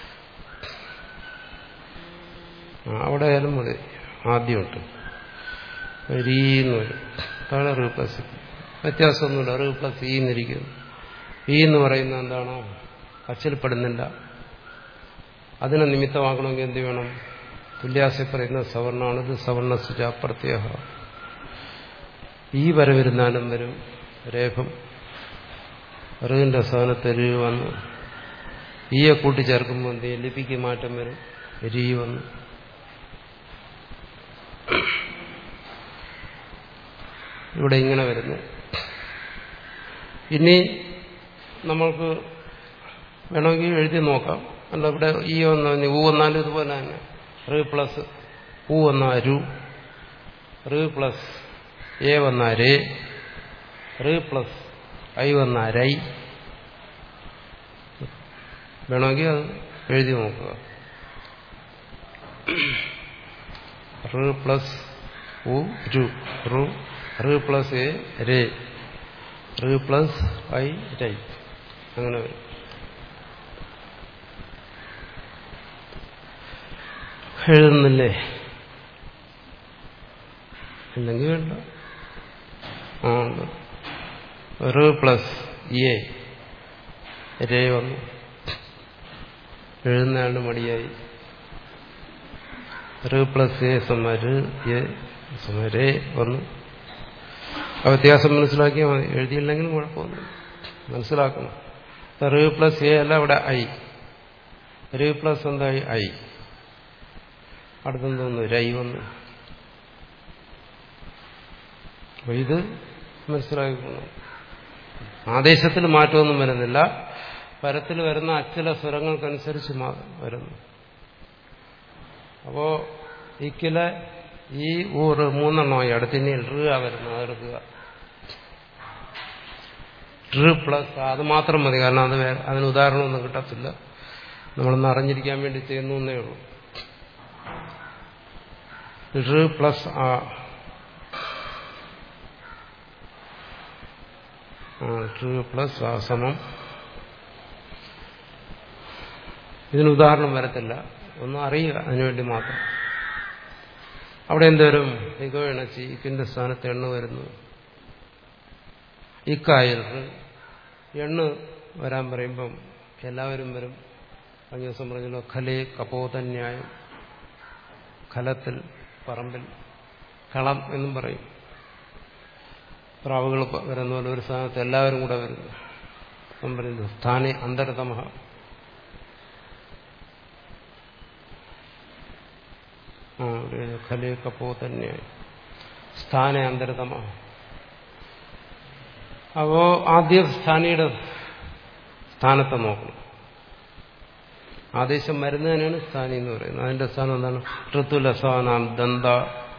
[SPEAKER 1] അവിടെ ആയാലും മതി ആദ്യമുണ്ട് രീന്ന് വരും താഴെ റ് പ്ലസ് വ്യത്യാസമൊന്നുമില്ല റ് പ്ലസ് ഈ എന്നിരിക്കുന്നു ഈ എന്ന് പറയുന്നത് എന്താണോ അച്ചിൽപ്പെടുന്നില്ല അതിനെ നിമിത്തമാക്കണമെങ്കിൽ എന്ത് വേണം തുല്യാസി പറയുന്ന സവർണമാണ് ഇത് സവർണ സുജാപ്രത്യേക ഈ വരവിരുന്നാലും വരും രേഖം ഋവിന്റെ സ്ഥാനത്ത് രു വന്നു ഈയെ കൂട്ടിച്ചേർക്കുമ്പോൾ എന്ത് ചെയ്യും ലിപിക്ക് മാറ്റം വരും രീ വന്നു ഇവിടെ ഇങ്ങനെ വരുന്നു ഇനി നമ്മൾക്ക് വേണമെങ്കിൽ എഴുതി നോക്കാം അല്ല ഇവിടെ ഈ വന്ന ഊ വന്നാലും ഇതുപോലെ തന്നെ റ് പ്ലസ് ഊ വന്ന രു റ് പ്ലസ് എ വന്ന രേ റ് പ്ലസ് ഐ വന്ന രൈ വേണമെങ്കിൽ അത് എഴുതി നോക്കുക റ് പ്ലസ് ഉ രു റു റ് പ്ലസ് എ രേ റ് പ്ലസ് ഐ രൈ അങ്ങനെ വരും എഴുതുന്നില്ലേ ഇല്ലെങ്കിൽ വേണ്ട ആ റ് പ്ലസ് എ രേ വന്നു എഴുതുന്നയാളുടെ മടിയായി റ് പ്ലസ് എ സമ ര് എ സമ രേ വന്നു ആ വ്യത്യാസം മനസ്സിലാക്കിയാൽ മതി എഴുതിയില്ലെങ്കിലും കുഴപ്പമൊന്നും മനസ്സിലാക്കണം റ് പ്ലസ് എ അല്ല ഇവിടെ ഐ റ് പ്ലസ് എന്തായി ഐ അടുത്തെന്തോന്നു രൈ വന്നു അപ്പൊ ഇത് മനസ്സിലാക്കണം ആദേശത്തിൽ മാറ്റമൊന്നും വരുന്നില്ല പരത്തിൽ വരുന്ന അച്ചില സ്വരങ്ങൾക്കനുസരിച്ച് വരുന്നു അപ്പോ ഇക്കിലെ ഈ ഊറ് മൂന്നെണ്ണമായി അടുത്തിനി ഋ ആ വരുന്നത് അതെടുക്കുക ഋ പ്ലസ് അത് മാത്രം മതി കാരണം അത് അതിന് ഉദാഹരണമൊന്നും കിട്ടത്തില്ല നമ്മളൊന്ന് അറിഞ്ഞിരിക്കാൻ വേണ്ടി ചെയ്യുന്നു എന്നേ ഉള്ളൂ ഋ പ്ലസ് ആ ഋ പ്ലസ് ആ സമം ഇതിന് ഉദാഹരണം വരത്തില്ല ഒന്നും അറിയുക അതിനുവേണ്ടി മാത്രം അവിടെ എന്തോരും ഇക്കോ ഇണച്ചി ഇക്കിന്റെ സ്ഥാനത്ത് എണ്ണ വരുന്നു ഇക്കായിൽ എണ്ണ വരാൻ പറയുമ്പം എല്ലാവരും വരും കഴിഞ്ഞ ദിവസം പറഞ്ഞല്ലോ ഖലേ കപോതന്യായം ഖലത്തിൽ പറമ്പിൽ കളം എന്നും പറയും പ്രാവുകൾ വരുന്ന പോലെ ഒരു സ്ഥാനത്ത് എല്ലാവരും കൂടെ വരുന്നു അപ്പം പറയുന്നു സ്ഥാനെ അന്തരതമ ഖലേ കപ്പോ തന്നെ സ്ഥാനെ അന്തരതമ അപ്പോ ആദ്യം സ്ഥാനിയുടെ സ്ഥാനത്തെ നോക്കണം ആദേശം വരുന്നതിനാണ് സ്ഥാനി എന്ന് പറയുന്നത് അതിന്റെ സ്ഥാനം എന്താണ് ഋതുലസാനാം ദന്ത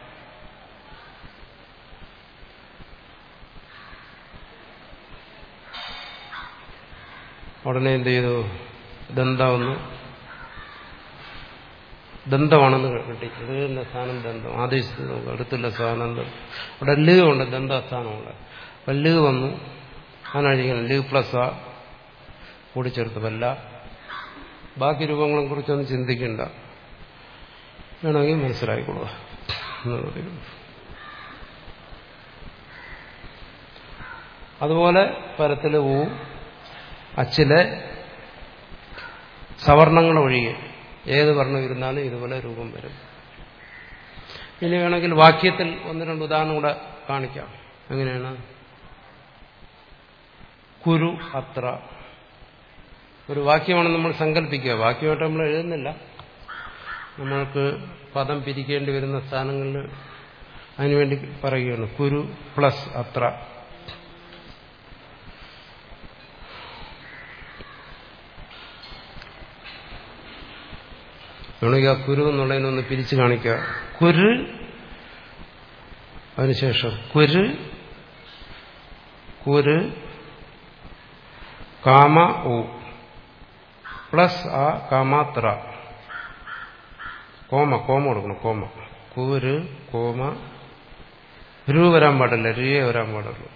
[SPEAKER 1] ഉടനെ എന്ത് ചെയ്തു ദന്ത വന്നു ദന്തമാണെന്ന് കിട്ടി ഇത് തന്നെ സ്ഥാനം ദന്തം ആദേശത്ത് നോക്കുക അടുത്തുള്ള സ്ഥാനന്തം അവിടെ ലീവ് ഉണ്ട് ദന്തസ്ഥാനമുണ്ട് അപ്പം ലീവ് വന്നു അതിനഴിക്കണം ലീവ് പ്ലസ് ആ കൂടിച്ചേർത്ത് വല്ല ബാക്കി രൂപങ്ങളെ കുറിച്ചൊന്നും ചിന്തിക്കണ്ട വേണമെങ്കിൽ മനസ്സിലായിക്കൊള്ളുക എന്നുള്ളത് അതുപോലെ പരത്തില് ഊ അച്ചിലെ സവർണങ്ങൾ ഒഴികെ ഏത് വർണ്ണം ഇരുന്നാലും ഇതുപോലെ രൂപം വരും ഇനി വേണമെങ്കിൽ വാക്യത്തിൽ ഒന്ന് രണ്ട് ഉദാഹരണം കൂടെ കാണിക്കാം എങ്ങനെയാണ് കുരു അത്ര ഒരു വാക്യമാണ് നമ്മൾ സങ്കല്പിക്കുക വാക്യമായിട്ട് നമ്മൾ എഴുതുന്നില്ല നമ്മൾക്ക് പദം പിരിക്കേണ്ടി വരുന്ന സ്ഥാനങ്ങളിൽ അതിനുവേണ്ടി പറയുകയാണ് കുരു പ്ലസ് അത്ര വേണമെങ്കിൽ ആ കുരു എന്നുള്ളതിനൊന്ന് പിരിച്ചു കാണിക്കുക കുരു അതിനുശേഷം കുരു കുരു കാമ ഓ പ്ലസ് ആ കാമാത്ര കോമ കോമ കൊടുക്കണം കോമ കൂര് കോമ രു വരാൻ പാടില്ല രേ വരാൻ പാടുള്ളൂ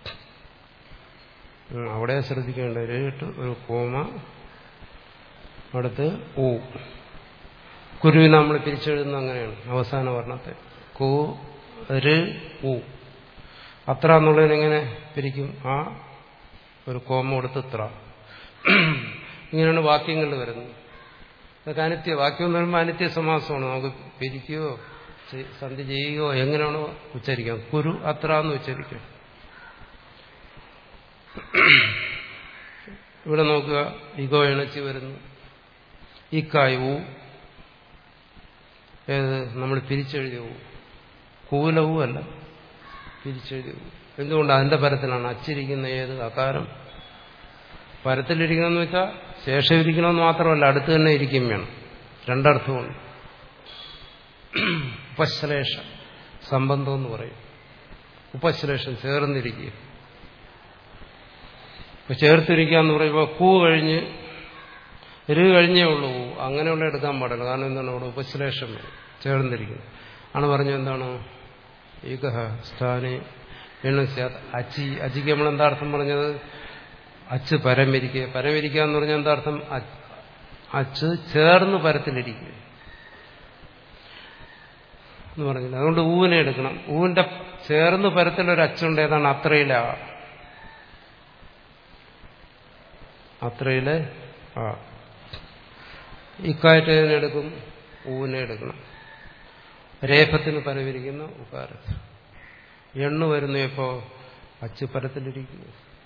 [SPEAKER 1] അവിടെ ശ്രദ്ധിക്കേണ്ട രേട്ട് ഒരു കോമ അടുത്ത് ഊ കുരുവിനെ നമ്മൾ പിരിച്ചെഴുതുന്ന അങ്ങനെയാണ് അവസാന വർണ്ണത്തെ കു ര് ഊ അത്ര എന്നുള്ളതിനെങ്ങനെ പിരിക്കും ആ ഒരു കോമ കൊടുത്ത് ത്ര ഇങ്ങനെയാണ് വാക്യങ്ങളിൽ വരുന്നത് ഇതൊക്കെ അനിത്യ വാക്യം എന്ന് പറയുമ്പോൾ അനിത്യ സമാസമാണ് നമുക്ക് പിരിക്കുകയോ സന്ധി ചെയ്യുകയോ എങ്ങനെയാണോ ഉച്ചരിക്കാം കുരു അത്ര എന്ന് ഉച്ചരിക്കാം ഇവിടെ നോക്കുക ഇഗോ ഇണച്ചി വരുന്നു ഇക്കായു ഏത് നമ്മൾ പിരിച്ചെഴുതിയവു കൂലവും അല്ല പിരിച്ചെഴുതിയവു എന്തുകൊണ്ട് അതിന്റെ പരത്തിലാണ് അച്ചിരിക്കുന്ന ഏത് അകാരം പരത്തിലിരിക്കണമെന്ന് വെച്ചാൽ ശേഷം ഇരിക്കണമെന്ന് മാത്രമല്ല അടുത്ത് തന്നെ ഇരിക്കും വേണം രണ്ടർത്ഥമുണ്ട് ഉപശ്ലേഷ സംബന്ധം എന്ന് പറയും ഉപശ്ലേഷം ചേർന്നിരിക്കുക ഇപ്പൊ ചേർത്തിരിക്കുക എന്ന് പറയുമ്പോൾ കൂ കഴിഞ്ഞ് രു കഴിഞ്ഞേ ഉള്ളൂ അങ്ങനെയുള്ള എടുക്കാൻ പാടില്ല കാരണം എന്താണ് അവിടെ ഉപശ്ലേഷം ചേർന്നിരിക്കുന്നത് ആണ് പറഞ്ഞത് എന്താണ് ഈകഹ സ്ഥാനെ എണ്ണസ്യാത് അച്ചി അച്ചിക്ക് നമ്മൾ എന്താ അർത്ഥം പറഞ്ഞത് അച്ച് പരമിരിക്കുക പരമിരിക്കുക എന്ന് പറഞ്ഞാൽ എന്താ അർത്ഥം അച്ച് ചേർന്ന് പരത്തിലിരിക്കുക എന്ന് പറഞ്ഞില്ല അതുകൊണ്ട് ഊവിനെ എടുക്കണം ഊവിന്റെ ചേർന്ന് പരത്തിലൊരു അച്ചുണ്ട് ഏതാണ് അത്രയില അത്രയിലെ ആ ഇക്കായിട്ട് എടുക്കും ഊവിനെ എടുക്കണം രേഫത്തിന് പരവിരിക്കുന്ന ഉക്കാരത്ത് എണ്ണു വരുന്നു ഇപ്പോ അച്ച് പരത്തിലിരിക്കുന്നു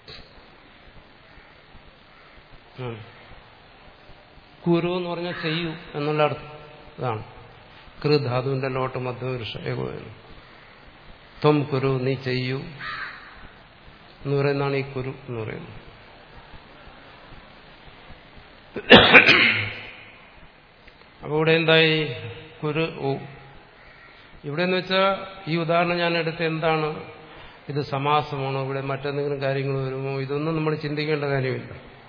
[SPEAKER 1] കുരു എന്ന് പറഞ്ഞാൽ ചെയ്യൂ എന്നുള്ള അർത്ഥം ഇതാണ് കൃധാതുവിന്റെ ലോട്ട് മധ്യപുരുഷ ഏകോപനം ത്വം കുരു നീ ചെയ്യൂ എന്ന് പറയുന്നതാണ് ഈ കുരു എന്ന് പറയുന്നത് അപ്പോൾ ഇവിടെ എന്തായി കുരു ഓ ഇവിടെ എന്ന് വെച്ചാൽ ഈ ഉദാഹരണം ഞാൻ എടുത്ത എന്താണ് ഇത് സമാസമാണോ ഇവിടെ മറ്റെന്തെങ്കിലും കാര്യങ്ങൾ വരുമോ ഇതൊന്നും നമ്മൾ ചിന്തിക്കേണ്ട കാര്യമില്ല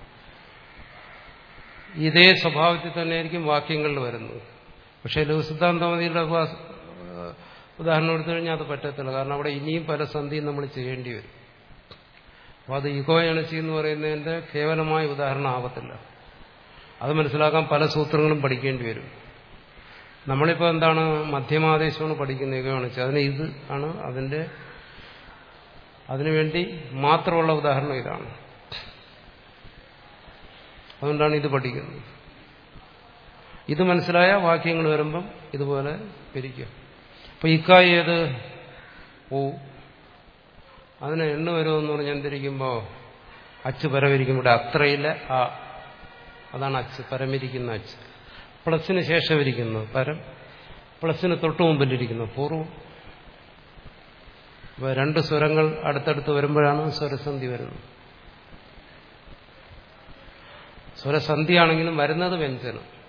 [SPEAKER 1] ഇതേ സ്വഭാവത്തിൽ തന്നെയായിരിക്കും വാക്യങ്ങളിൽ വരുന്നത് പക്ഷേ ലഘുസിദ്ധാന്തമതിയുടെ ഉദാഹരണം എടുത്തു കഴിഞ്ഞാൽ അത് പറ്റത്തില്ല കാരണം അവിടെ ഇനിയും പല സന്ധിയും നമ്മൾ ചെയ്യേണ്ടി വരും അപ്പോൾ അത് ഇഗോ എണച്ചി എന്ന് പറയുന്നതിന്റെ കേവലമായ ഉദാഹരണം ആവത്തില്ല അത് മനസ്സിലാക്കാൻ പല സൂത്രങ്ങളും പഠിക്കേണ്ടി വരും നമ്മളിപ്പോൾ എന്താണ് മധ്യമാദേശമാണ് പഠിക്കുന്നത് ഇഗോ എണച്ചി അതിന് ഇത് ആണ് അതിന്റെ അതിനുവേണ്ടി മാത്രമുള്ള ഉദാഹരണം ഇതാണ് അതുകൊണ്ടാണ് ഇത് പഠിക്കുന്നത് ഇത് മനസ്സിലായ വാക്യങ്ങൾ വരുമ്പം ഇതുപോലെ പിരിക്കും അപ്പൊ ഇക്കായി ഏത് ഓ അതിന് എണ്ണ വരുമെന്ന് പറഞ്ഞ് എന്തിരിക്കുമ്പോ അച്ച് പരമിരിക്കും ഇവിടെ അത്രയില്ല ആ അതാണ് അച്ച് പരമിരിക്കുന്ന അച്ച് പ്ലസിന് ശേഷം ഇരിക്കുന്നു പരം പ്ലസിന് തൊട്ടു മുമ്പിലിരിക്കുന്നു പൂർവ്വം അപ്പൊ രണ്ട് സ്വരങ്ങൾ അടുത്തടുത്ത് വരുമ്പോഴാണ് സ്വരസന്ധി വരുന്നത് സ്വരസന്ധിയാണെങ്കിലും വരുന്നത് വ്യഞ്ജനം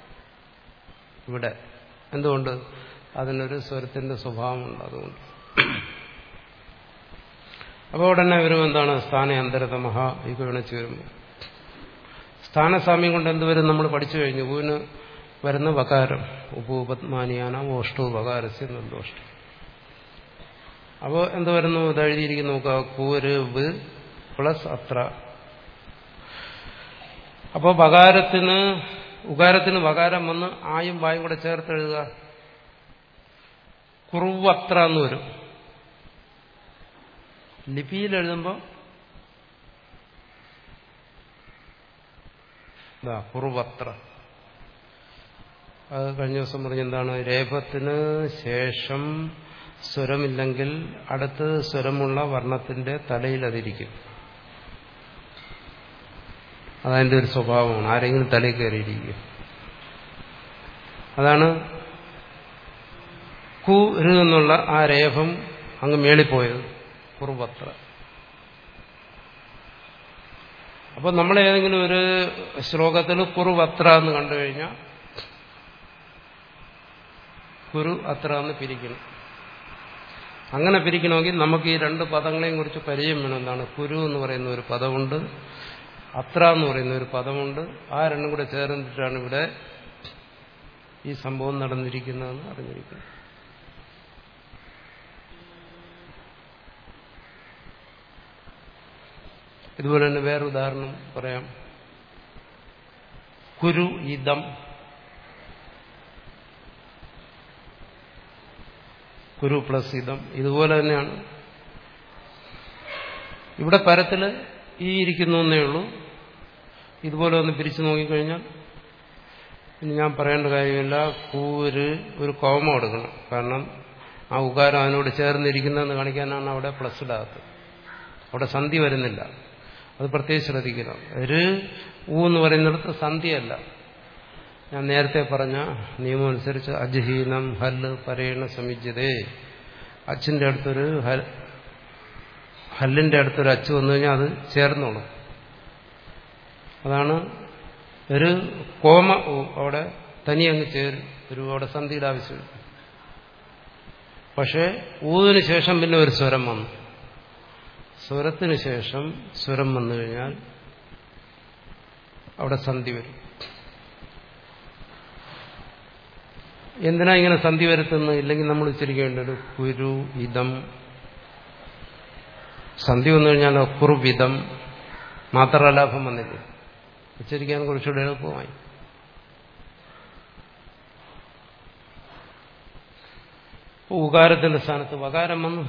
[SPEAKER 1] ഇവിടെ എന്തുകൊണ്ട് അതിനൊരു സ്വരത്തിന്റെ സ്വഭാവമുണ്ട് അതുകൊണ്ട് അപ്പോൾ ഉടനെ വരും എന്താണ് സ്ഥാന അന്തരതമഹ ഈ ഗുണിച്ച് വരുമ്പോൾ സ്ഥാനസാമ്യം കൊണ്ട് എന്തുവരും നമ്മൾ പഠിച്ചു കഴിഞ്ഞു ഊന് വരുന്ന വകാരം ഉപൂപത്മാനിയാന ഓഷ്ടു വകാരസ്യ നിർദോഷ്ടം അപ്പോൾ എന്ത് വരുന്നു ഇത് എഴുതിയിരിക്കുന്നു നോക്കുക കൂര് വ് പ്ലസ് അത്ര അപ്പോൾ വകാരത്തിന് ഉകാരത്തിന് വകാരം വന്ന് ആയും വായും കൂടെ ചേർത്ത് എഴുതുക കുറുവത്ര എന്ന് വരും ലിപിയിൽ എഴുതുമ്പോൾ കുറുവത്ര അത് കഴിഞ്ഞ ദിവസം പറഞ്ഞ എന്താണ് രേപത്തിന് ശേഷം സ്വരമില്ലെങ്കിൽ അടുത്ത് സ്വരമുള്ള വർണ്ണത്തിന്റെ തലയിൽ അതിരിക്കും അതതിൻ്റെ ഒരു സ്വഭാവമാണ് ആരെങ്കിലും തലയിൽ കയറിയിരിക്കും അതാണ് കു രു എന്നുള്ള ആ രേഖം അങ്ങ് മേളിപ്പോയത് കുറുപത്ര അപ്പോൾ നമ്മൾ ഏതെങ്കിലും ഒരു ശ്ലോകത്തിൽ കുറുവത്ര എന്ന് കണ്ടു കഴിഞ്ഞാൽ കുരു അത്ര എന്ന് പിരിക്കണം അങ്ങനെ പിരിക്കണമെങ്കിൽ നമുക്ക് ഈ രണ്ട് പദങ്ങളെയും കുറിച്ച് പരിചയം വേണം എന്താണ് കുരു എന്ന് പറയുന്ന ഒരു പദമുണ്ട് അത്ര എന്ന് പറയുന്ന ഒരു പദമുണ്ട് ആ രണ്ടും കൂടെ ചേർന്നിട്ടാണ് ഇവിടെ ഈ സംഭവം നടന്നിരിക്കുന്നതെന്ന് അറിഞ്ഞിരിക്കുന്നത് ഇതുപോലെ തന്നെ വേറെ ഉദാഹരണം പറയാം കുരു ഇതം കുരു പ്ലസ് ഇതം ഇതുപോലെ തന്നെയാണ് ഇവിടെ പരത്തില് ഈ ഇരിക്കുന്നു എന്നേ ഉള്ളൂ ഇതുപോലെ ഒന്ന് പിരിച്ചു നോക്കിക്കഴിഞ്ഞാൽ ഇനി ഞാൻ പറയേണ്ട കാര്യമില്ല കൂര് ഒരു കോമ കൊടുക്കണം കാരണം ആ ഉകാരം അതിനോട് ചേർന്നിരിക്കുന്നതെന്ന് കാണിക്കാനാണ് അവിടെ പ്ലസ് ഇടാത്തത് അവിടെ സന്ധി വരുന്നില്ല അത് പ്രത്യേകം ശ്രദ്ധിക്കണം ഒരു ഊ എന്ന് പറയുന്നിടത്ത് സന്ധിയല്ല ഞാൻ നേരത്തെ പറഞ്ഞ നിയമം അനുസരിച്ച് അജ്ഹീനം ഹല്ല് പരേണ സമിജ്യതേ അച്ഛൻ്റെ അടുത്തൊരു ഹല്ലിന്റെ അടുത്തൊരു അച്ച് വന്നു കഴിഞ്ഞാൽ അത് ചേർന്നോളും അതാണ് ഒരു കോമ അവിടെ തനി അങ്ങ് ചേരും ഒരു അവിടെ സന്ധിയുടെ ആവശ്യമില്ല പക്ഷേ ഊതിന് ശേഷം പിന്നെ ഒരു സ്വരം വന്നു സ്വരത്തിന് ശേഷം സ്വരം വന്നു കഴിഞ്ഞാൽ അവിടെ സന്ധി വരും എന്തിനാ ഇങ്ങനെ സന്ധി വരുത്തുന്നത് ഇല്ലെങ്കിൽ നമ്മൾ ഉച്ചരിക്കേണ്ടത് കുരു ഇതം സന്ധി വന്നു കഴിഞ്ഞാൽ കുറുവിധം മാത്രലാഭം വന്നില്ലേ ഉച്ചരിക്കാൻ കുറച്ചുകൂടെ എളുപ്പമായി ഉകാരത്തിന്റെ സ്ഥാനത്ത് വകാരം വന്നു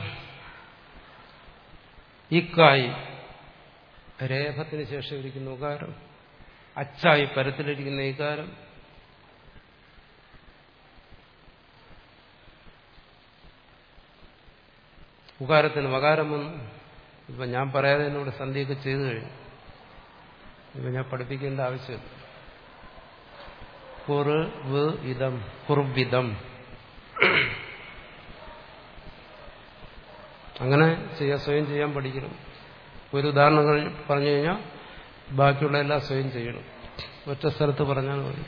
[SPEAKER 1] ഇക്കായി രേഖത്തിന് ശേഷം ഇരിക്കുന്ന ഉകാരം അച്ചായി പരത്തിലിരിക്കുന്ന ഇകാരം ഉകാരത്തിന് വകാരം വന്നു ഇപ്പൊ ഞാൻ പറയാതെ എന്നോട് സന്ധിയൊക്കെ ചെയ്തു കഴിഞ്ഞു ഇപ്പൊ ഞാൻ പഠിപ്പിക്കേണ്ട ആവശ്യമില്ല കുറു വ് ഇതം കുർവിതം അങ്ങനെ ചെയ്യാൻ സ്വയം ചെയ്യാൻ പഠിക്കണം ഒരു ഉദാഹരണം പറഞ്ഞു കഴിഞ്ഞാൽ ബാക്കിയുള്ള എല്ലാം സ്വയം ചെയ്യണം ഒറ്റ സ്ഥലത്ത് പറഞ്ഞാൽ മതി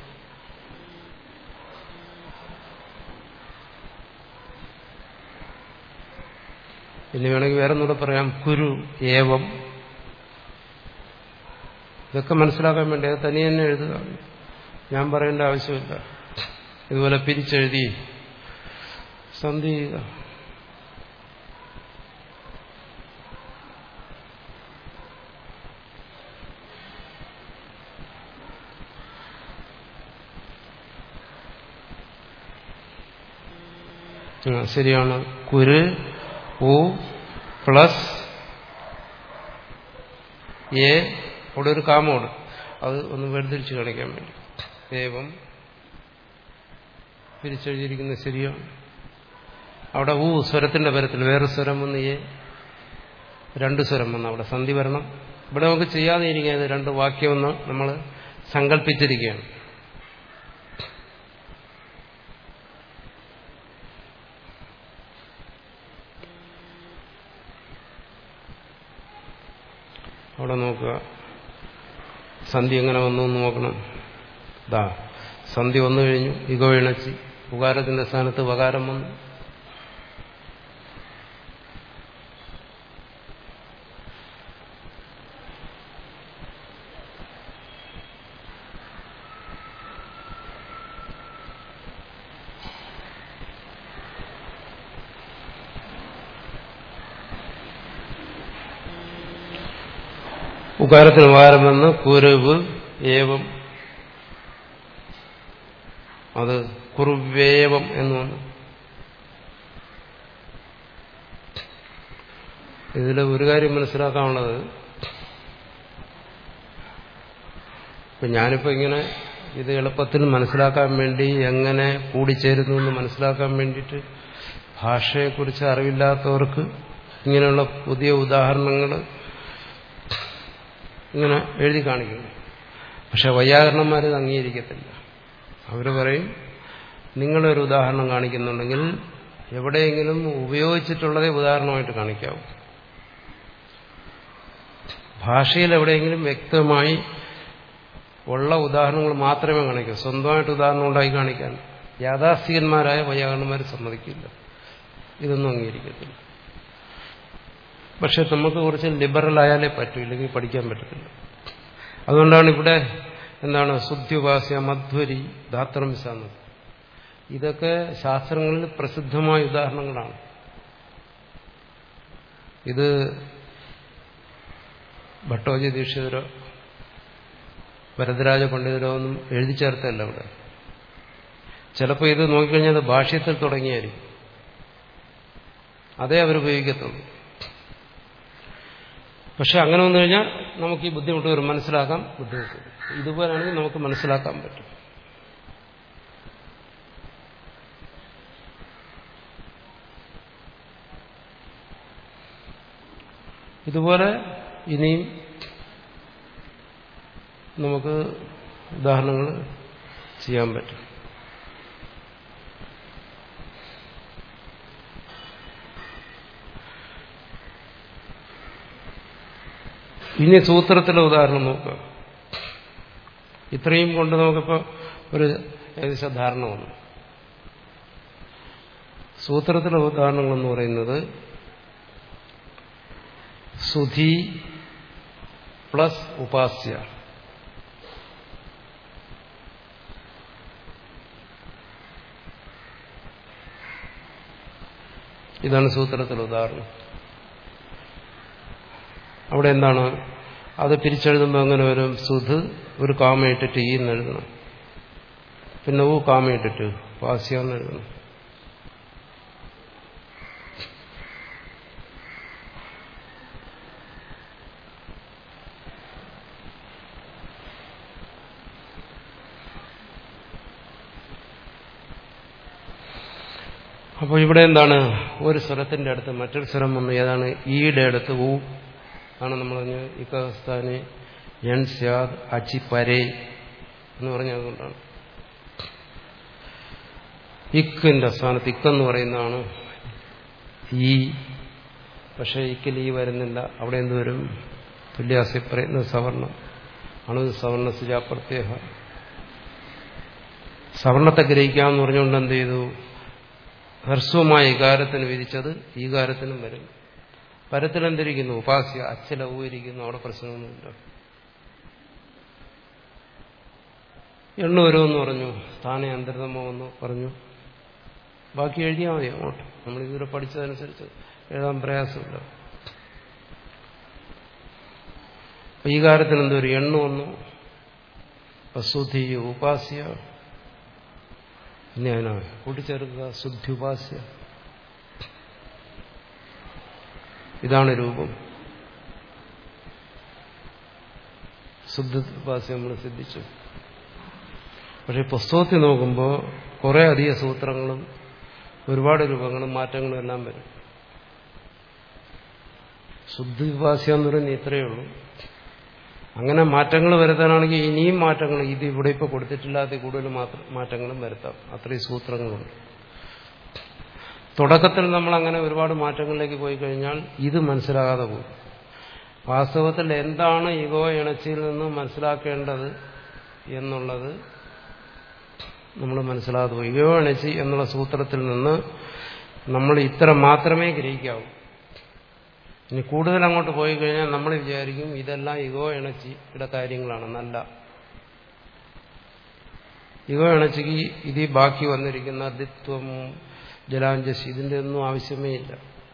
[SPEAKER 1] ഇനി വേണമെങ്കിൽ വേറെ ഒന്നുകൂടെ പറയാം കുരു ഏവം ഇതൊക്കെ മനസ്സിലാക്കാൻ വേണ്ടി അത് തനിയെ തന്നെ എഴുതുക ഞാൻ പറയേണ്ട ആവശ്യമില്ല ഇതുപോലെ പിരിച്ചെഴുതി സന്ധി ചെയ്യുക ശരിയാണ് കുര് ഉ പ്ലസ് എ അവിടെ ഒരു കാമോട് അത് ഒന്ന് വേർതിരിച്ച് കാണിക്കാൻ വേണ്ടി ഏവം പിരിച്ചെഴുതിയിരിക്കുന്നത് ശരിയാണ് അവിടെ ഊ സ്വരത്തിന്റെ പരത്തിൽ വേറെ സ്വരം വന്ന് എ രണ്ട് സ്വരം വന്ന് അവിടെ സന്ധി വരണം ഇവിടെ നമുക്ക് ചെയ്യാതെ ഇരിക്കുന്നത് രണ്ട് വാക്യമെന്ന് നമ്മൾ സങ്കല്പിച്ചിരിക്കുകയാണ് അവിടെ നോക്കുക സന്ധി എങ്ങനെ വന്നു എന്ന് നോക്കണം ദാ സന്ധി വന്നു കഴിഞ്ഞു ഇഗോ ഇണച്ചി ഉകാരത്തിന്റെ സ്ഥാനത്ത് വകാരം വന്നു ഉകാരത്തിന് ഉകാരം വന്ന് കുരുവ് ഏവം അത് കുറുവേവം എന്ന് വന്നു ഇതിൽ ഒരു കാര്യം മനസ്സിലാക്കാനുള്ളത് ഇപ്പൊ ഞാനിപ്പോ ഇങ്ങനെ ഇത് എളുപ്പത്തിൽ മനസ്സിലാക്കാൻ വേണ്ടി എങ്ങനെ കൂടിച്ചേരുന്നു എന്ന് മനസ്സിലാക്കാൻ വേണ്ടിയിട്ട് ഭാഷയെക്കുറിച്ച് അറിവില്ലാത്തവർക്ക് ഇങ്ങനെയുള്ള പുതിയ ഉദാഹരണങ്ങൾ ഇങ്ങനെ എഴുതി കാണിക്കുന്നു പക്ഷെ വൈയാകരണന്മാരിത് അംഗീകരിക്കത്തില്ല അവർ പറയും നിങ്ങളൊരു ഉദാഹരണം കാണിക്കുന്നുണ്ടെങ്കിൽ എവിടെയെങ്കിലും ഉപയോഗിച്ചിട്ടുള്ളതേ ഉദാഹരണമായിട്ട് കാണിക്കാവൂ ഭാഷയിൽ എവിടെയെങ്കിലും വ്യക്തമായി ഉള്ള ഉദാഹരണങ്ങൾ മാത്രമേ കാണിക്കൂ സ്വന്തമായിട്ട് ഉദാഹരണം ഉണ്ടായി കാണിക്കാൻ യാഥാസ്ഥികന്മാരായ വൈയാകരണന്മാർ സമ്മതിക്കില്ല ഇതൊന്നും അംഗീകരിക്കത്തില്ല പക്ഷെ നമുക്ക് കുറച്ച് ലിബറൽ ആയാലേ പറ്റൂ ഇല്ലെങ്കിൽ പഠിക്കാൻ പറ്റത്തില്ല അതുകൊണ്ടാണ് ഇവിടെ എന്താണ് ശുദ്ധ്യുപാസ്യ മധ്വരി ധാത്രംസ എന്നത് ഇതൊക്കെ ശാസ്ത്രങ്ങളിൽ പ്രസിദ്ധമായ ഉദാഹരണങ്ങളാണ് ഇത് ഭട്ടോജി ദീക്ഷിതരോ വരദരാജ പണ്ഡിതരോ ഒന്നും എഴുതി ചേർത്തല്ല ഇവിടെ ചിലപ്പോൾ ഇത് നോക്കിക്കഴിഞ്ഞാൽ അത് ഭാഷ്യത്തിൽ തുടങ്ങിയായിരിക്കും അതേ അവരുപയോഗിക്കത്തുള്ളൂ പക്ഷെ അങ്ങനെ വന്നു കഴിഞ്ഞാൽ നമുക്ക് ഈ ബുദ്ധിമുട്ട് വരും മനസ്സിലാക്കാൻ ബുദ്ധിമുട്ട് വരും ഇതുപോലാണെങ്കിൽ നമുക്ക് മനസ്സിലാക്കാൻ പറ്റും ഇതുപോലെ ഇനിയും നമുക്ക് ഉദാഹരണങ്ങൾ ചെയ്യാൻ പറ്റും ഇനി സൂത്രത്തിലെ ഉദാഹരണം നോക്കുക ഇത്രയും കൊണ്ട് നമുക്കിപ്പോൾ ഒരു ഏകദേശ ധാരണ വന്നു സൂത്രത്തിലെ ഉദാഹരണങ്ങളെന്ന് പറയുന്നത് സുധി പ്ലസ് ഉപാസ്യ ഇതാണ് സൂത്രത്തിലെ ഉദാഹരണം അവിടെ എന്താണ് അത് പിരിച്ചെഴുതുമ്പോൾ അങ്ങനെ വരും സുധ് ഒരു കാമയിട്ടിട്ട് ഈ എന്ന് എഴുതണം പിന്നെ ഊ കാമയിട്ടിട്ട് പാസ്യ എന്ന് എഴുതണം അപ്പോൾ ഇവിടെ എന്താണ് ഒരു സ്വരത്തിന്റെ അടുത്ത് മറ്റൊരു സ്വരം വന്നു ഏതാണ് ഈയുടെ അടുത്ത് ഊ ആണ് നമ്മൾ പറഞ്ഞ് ഇക്കസ്ഥാനെ എൻ സ്യാദ് അച്ചി പരേ എന്ന് പറഞ്ഞതുകൊണ്ടാണ് ഇക്കിന്റെ സ്ഥാനത്ത് ഇക്കെന്ന് പറയുന്നതാണ് ഈ പക്ഷേ ഇക്കിൽ ഈ വരുന്നില്ല അവിടെ എന്ത് വരും തുല്യാസി പ്രയത്ന സവർണം അണു സവർണ സുജാപ്രത്യേക സവർണത്തെ ഗ്രഹിക്കാമെന്ന് പറഞ്ഞുകൊണ്ട് എന്ത് ചെയ്തു ഹ്രസ്വമായ ഇകാരത്തിന് വിധിച്ചത് ഈകാരത്തിനും വരും പരത്തിലെന്തിരിക്കുന്നു ഉപാസ്യ അച്ഛല ഊരിക്കുന്നു അവിടെ പ്രശ്നമൊന്നുമില്ല എണ്ണു വരുമെന്ന് പറഞ്ഞു സ്ഥാനെ അന്തർതമോ എന്ന് പറഞ്ഞു ബാക്കി എഴുതിയാൽ മതി അങ്ങോട്ട് നമ്മൾ ഇതുവരെ പഠിച്ചതനുസരിച്ച് എഴുതാൻ പ്രയാസമില്ല ഈ കാര്യത്തിൽ എന്തൊരു എണ്ണു വന്നു അശുദ്ധി ഉപാസ്യ ഇനി അതിനാ കൂട്ടിച്ചേർക്കുക ശുദ്ധി ഉപാസ്യ ഇതാണ് രൂപം ശുദ്ധ ഉപാസ്യം നമ്മൾ സിദ്ധിച്ചു പക്ഷെ പുസ്തകത്തിൽ നോക്കുമ്പോൾ കുറെ അധിക സൂത്രങ്ങളും ഒരുപാട് രൂപങ്ങളും മാറ്റങ്ങളും എല്ലാം വരും ശുദ്ധ ഉപാസ്യം എന്ന് പറയുന്നത് ഇത്രയേ ഉള്ളൂ അങ്ങനെ മാറ്റങ്ങൾ വരുത്താനാണെങ്കിൽ ഇനിയും മാറ്റങ്ങൾ ഇത് ഇവിടെ ഇപ്പോൾ കൊടുത്തിട്ടില്ലാത്ത കൂടുതൽ മാറ്റങ്ങളും വരുത്താം അത്രയും സൂത്രങ്ങളുണ്ട് തുടക്കത്തിൽ നമ്മൾ അങ്ങനെ ഒരുപാട് മാറ്റങ്ങളിലേക്ക് പോയി കഴിഞ്ഞാൽ ഇത് മനസ്സിലാകാതെ പോകും വാസ്തവത്തിൽ എന്താണ് ഇഗോ ഇണച്ചിയിൽ നിന്ന് മനസ്സിലാക്കേണ്ടത് എന്നുള്ളത് നമ്മൾ മനസ്സിലാകാതെ പോയി ഇഗോണച്ചി എന്നുള്ള സൂത്രത്തിൽ നിന്ന് നമ്മൾ ഇത്ര മാത്രമേ ഗ്രഹിക്കാവൂ ഇനി കൂടുതൽ അങ്ങോട്ട് പോയി കഴിഞ്ഞാൽ നമ്മൾ വിചാരിക്കും ഇതെല്ലാം ഇഗോ എണച്ചിയുടെ കാര്യങ്ങളാണ് നല്ല ഇഗോ എണച്ചിക്ക് ഇത് ബാക്കി വന്നിരിക്കുന്ന ദിത്വം ജലാഞ്ജസി ഇതിന്റെ ഒന്നും ആവശ്യമേ ഇല്ല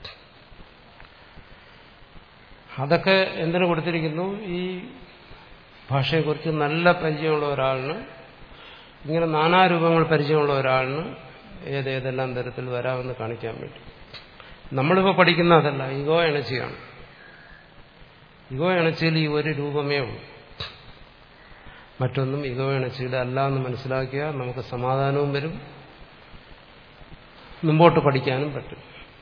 [SPEAKER 1] അതൊക്കെ എന്തിനു കൊടുത്തിരിക്കുന്നു ഈ ഭാഷയെക്കുറിച്ച് നല്ല പരിചയമുള്ള ഒരാളിന് ഇങ്ങനെ നാനാരൂപങ്ങൾ പരിചയമുള്ള ഒരാളിന് ഏതേതെല്ലാം തരത്തിൽ വരാമെന്ന് കാണിക്കാൻ വേണ്ടി നമ്മളിപ്പോൾ പഠിക്കുന്ന അതല്ല ഇഗോ എണച്ചിയാണ് ഇഗോ എണച്ചിയിൽ ഈ ഒരു രൂപമേ ഉള്ളൂ മറ്റൊന്നും ഇഗോ എണച്ചിയുടെ അല്ല എന്ന് മനസ്സിലാക്കിയാൽ നമുക്ക് സമാധാനവും വരും മുമ്പോട്ട് പഠിക്കാനും പറ്റും